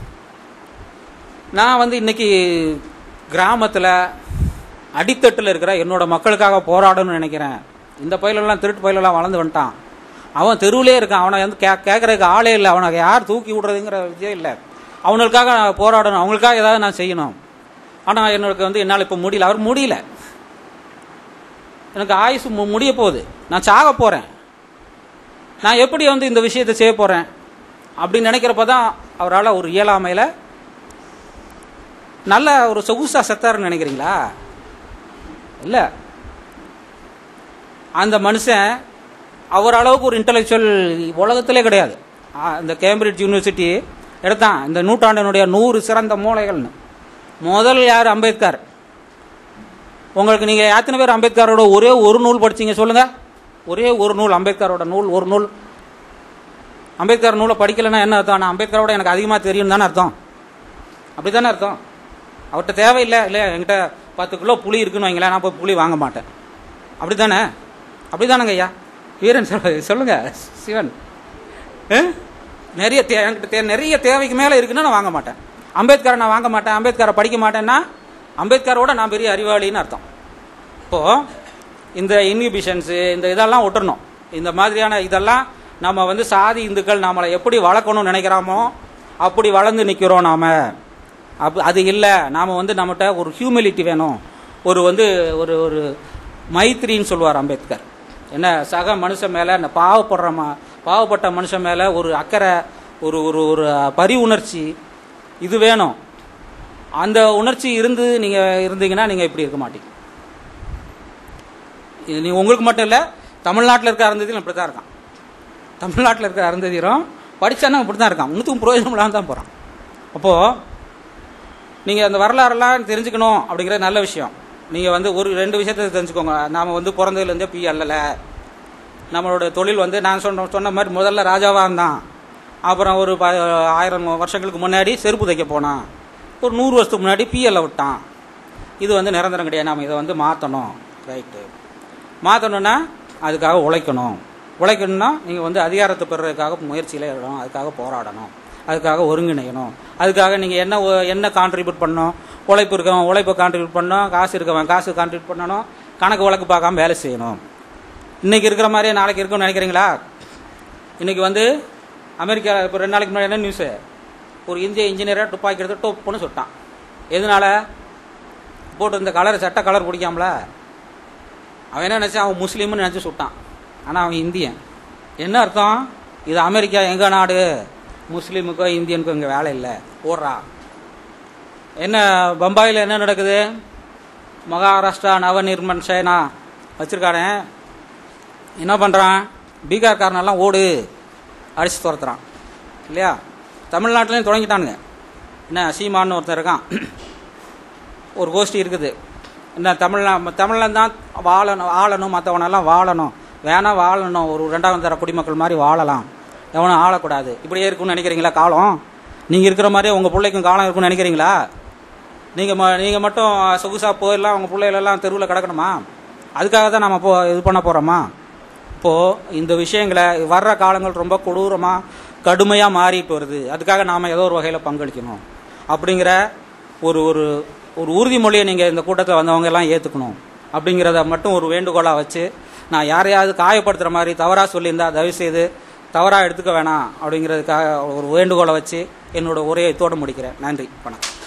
நான் வந்து இன்னைக்கு கிராமத்தில் அடித்தட்டில் இருக்கிற என்னோட மக்களுக்காக போராடணும்னு நினைக்கிறேன் இந்த பயிலெல்லாம் திருட்டு பயிலெல்லாம் வளர்ந்து வந்துட்டான் அவன் தெருவிலே இருக்கான் அவனை வந்து கே கேட்கறதுக்கு ஆளே இல்லை அவனை யார் தூக்கி விடுறதுங்கிற விஷயம் இல்லை அவனுக்காக நான் போராடணும் அவங்களுக்காக ஏதாவது நான் செய்யணும் ஆனால் என்னோட வந்து என்னால் இப்போ முடியல அவர் முடியல எனக்கு ஆயுசு மு- முடிய போகுது நான் சாக போகிறேன் நான் எப்படி வந்து இந்த விஷயத்தை செய்ய போகிறேன் அப்படின்னு நினைக்கிறப்ப தான் அவரால் ஒரு இயலாமையில் நல்ல ஒரு சொகுசா செத்தாருன்னு நினைக்கிறீங்களா இல்லை அந்த மனுஷன் அவர் அளவுக்கு ஒரு இன்டலெக்சுவல் உலகத்திலே கிடையாது ஆ, இந்த கேம்பிரிட்ஜ் யூனிவர்சிட்டி எடுத்தான் இந்த நூற்றாண்டினுடைய நூறு சிறந்த மூளைகள்னு முதல் யார் அம்பேத்கர் உங்களுக்கு நீங்கள் எத்தனை பேர் அம்பேத்கரோட ஒரே ஒரு நூல் படிச்சீங்க சொல்லுங்க ஒரே ஒரு நூல் அம்பேத்கரோட நூல் ஒரு நூல் அம்பேத்கர் நூலை படிக்கலைன்னா என்ன அர்த்தம் நான் அம்பேத்கரோட எனக்கு அதிகமாக தெரியும் தானே அர்த்தம் அப்படி தானே அர்த்தம் அவர்கிட்ட தேவையில்லை இல்லை என்கிட்ட பத்து கிலோ புளி இருக்குன்னு வைங்களேன் நான் போய் புளி வாங்க மாட்டேன் அப்படி தானே அப்படி தானேங்க ஐயா வீரன் சொல்ல சொல்லுங்க சிவன் ஆ? நிறைய தே என்கிட்ட தே நிறைய தேவைக்கு மேலே இருக்குன்னா நான் வாங்க மாட்டேன் அம்பேத்கரை நான் வாங்க மாட்டேன் அம்பேத்கரை படிக்க மாட்டேன்னா அம்பேத்கரோட நான் பெரிய அறிவாளின்னு அர்த்தம் இப்போது இந்த இன்ஹிபிஷன்ஸு இந்த இதெல்லாம் விட்டுறணும் இந்த மாதிரியான இதெல்லாம் நம்ம வந்து சாதி இந்துக்கள் நம்மளை எப்படி வளர்க்கணும்னு நினைக்கிறோமோ அப்படி வளர்ந்து நிற்கிறோம் நாம் அப் அது இல்லை நாம் வந்து நம்மகிட்ட ஒரு ஹியூமிலிட்டி வேணும் ஒரு வந்து ஒரு ஒரு மைத்திரின்னு சொல்லுவார் அம்பேத்கர் என்ன சக மனுஷன் மேலே இந்த பாவப்படுற ம பாவப்பட்ட மனுஷன் மேலே ஒரு அக்கறை ஒரு ஒரு ஒரு பரி உணர்ச்சி இது வேணும் அந்த உணர்ச்சி இருந்து நீங்கள் இருந்தீங்கன்னா நீங்கள் இப்படி இருக்க மாட்டீங்க இது நீ உங்களுக்கு மட்டும் இல்லை தமிழ்நாட்டில் இருக்க அருந்ததியும் இப்படி தான் இருக்கான் தமிழ்நாட்டில் இருக்கிற அருந்ததியரும் படித்தானா இப்படி தான் இருக்கான் ஒன்றுத்துக்கும் பிரயோஜனம் இல்லாமல் தான் போகிறான் அப்போது நீங்கள் அந்த வரலாறெல்லாம் தெரிஞ்சுக்கணும் அப்படிங்கிறது நல்ல விஷயம் நீங்கள் வந்து ஒரு ரெண்டு விஷயத்தை தெரிஞ்சுக்கோங்க நாம் வந்து பிறந்ததுலேருந்தே பி அல்லலை நம்மளோட தொழில் வந்து நான் சொன்ன சொன்ன மாதிரி முதல்ல ராஜாவாக இருந்தான் அப்புறம் ஒரு ப ஆயிரம் வருஷங்களுக்கு முன்னாடி செருப்பு தைக்க போனான் ஒரு நூறு வருஷத்துக்கு முன்னாடி பிஎல்ல விட்டான் இது வந்து நிரந்தரம் கிடையாது நாம் இதை வந்து மாற்றணும் ரைட்டு மாற்றணுன்னா அதுக்காக உழைக்கணும் உழைக்கணும்னா நீங்கள் வந்து அதிகாரத்தை பெறுறதுக்காக முயற்சியில் இருக்கணும் அதுக்காக போராடணும் அதுக்காக ஒருங்கிணையணும் அதுக்காக நீங்கள் என்ன ஒ- என்ன கான்ட்ரிபியூட் பண்ணணும் உழைப்பு இருக்கவன் உழைப்பை கான்ட்ரிபியூட் பண்ணணும் காசு இருக்கவன் காசு கான்ட்ரிபியூட் பண்ணணும் கணக்கு வழக்கு பார்க்காம வேலை செய்யணும் இன்னைக்கு இருக்கிற மாதிரியே நாளைக்கு இருக்கும்னு நினைக்கிறீங்களா இன்னைக்கு வந்து அமெரிக்கா இப்போ ரெண்டு நாளைக்கு முன்னாடி என்ன நியூஸு ஒரு இந்திய இன்ஜினியரை துப்பாக்கி எடுத்து டொப்புன்னு சுட்டான் எதனால போட்டு இந்த கலர் சட்ட கலர் பிடிக்காமல அவன் என்ன நினச்சான் அவன் முஸ்லீம்னு நினச்சி சுட்டான் ஆனால் அவன் இந்தியன் என்ன அர்த்தம் இது அமெரிக்கா எங்கள் நாடு முஸ்லீமுக்கோ இந்தியனுக்கோ இங்கே வேலை இல்லை ஓடுறா என்ன பம்பாயில் என்ன நடக்குது மகாராஷ்டிரா நவநிர்மன் சேனா வச்சிருக்கானே என்ன பண்ணுறான் பீகார்காரனெல்லாம் ஓடு அடிச்சு துரத்துறான் இல்லையா தமிழ்நாட்டிலையும் தொடங்கிட்டானுங்க என்ன சீமான்னு ஒருத்தன் இருக்கான் ஒரு கோஷ்டி இருக்குது என்ன தமிழ்நா தமிழ்ல தான் வாழணும் ஆளணும் மற்றவனெல்லாம் வாழணும் வேணா வாழணும் ஒரு ரெண்டாவது தர குடிமக்கள் மாதிரி வாழலாம் எவனும் ஆளக்கூடாது இப்படியே இருக்கும்னு நினைக்கிறீங்களா காலம் நீங்கள் இருக்கிற மாதிரியே உங்கள் பிள்ளைக்கும் காலம் இருக்கும்னு நினைக்கிறீங்களா நீங்கள் ம நீங்கள் மட்டும் சொகுசா போயிடலாம் உங்கள் பிள்ளைகளெல்லாம் தெருவில் கிடக்கணுமா அதுக்காக தான் நம்ம போ இது பண்ண போகிறோமா இப்போது இந்த விஷயங்களை வர்ற காலங்கள் ரொம்ப கொடூரமாக கடுமையாக மாறிட்டு வருது அதுக்காக நாம் ஏதோ ஒரு வகையில் பங்களிக்கணும் அப்படிங்கிற ஒரு ஒரு ஒரு உறுதிமொழியை நீங்கள் இந்த கூட்டத்தில் வந்தவங்க எல்லாம் ஏற்றுக்கணும் அப்படிங்கிறத மட்டும் ஒரு வேண்டுகோளாக வச்சு நான் யாரையாவது காயப்படுத்துகிற மாதிரி தவறாக சொல்லியிருந்தா தயவுசெய்து தவறாக எடுத்துக்க வேணாம் அப்படிங்கிறதுக்காக ஒரு வேண்டுகோளை வச்சு என்னோட உரையை தோட முடிக்கிறேன் நன்றி வணக்கம்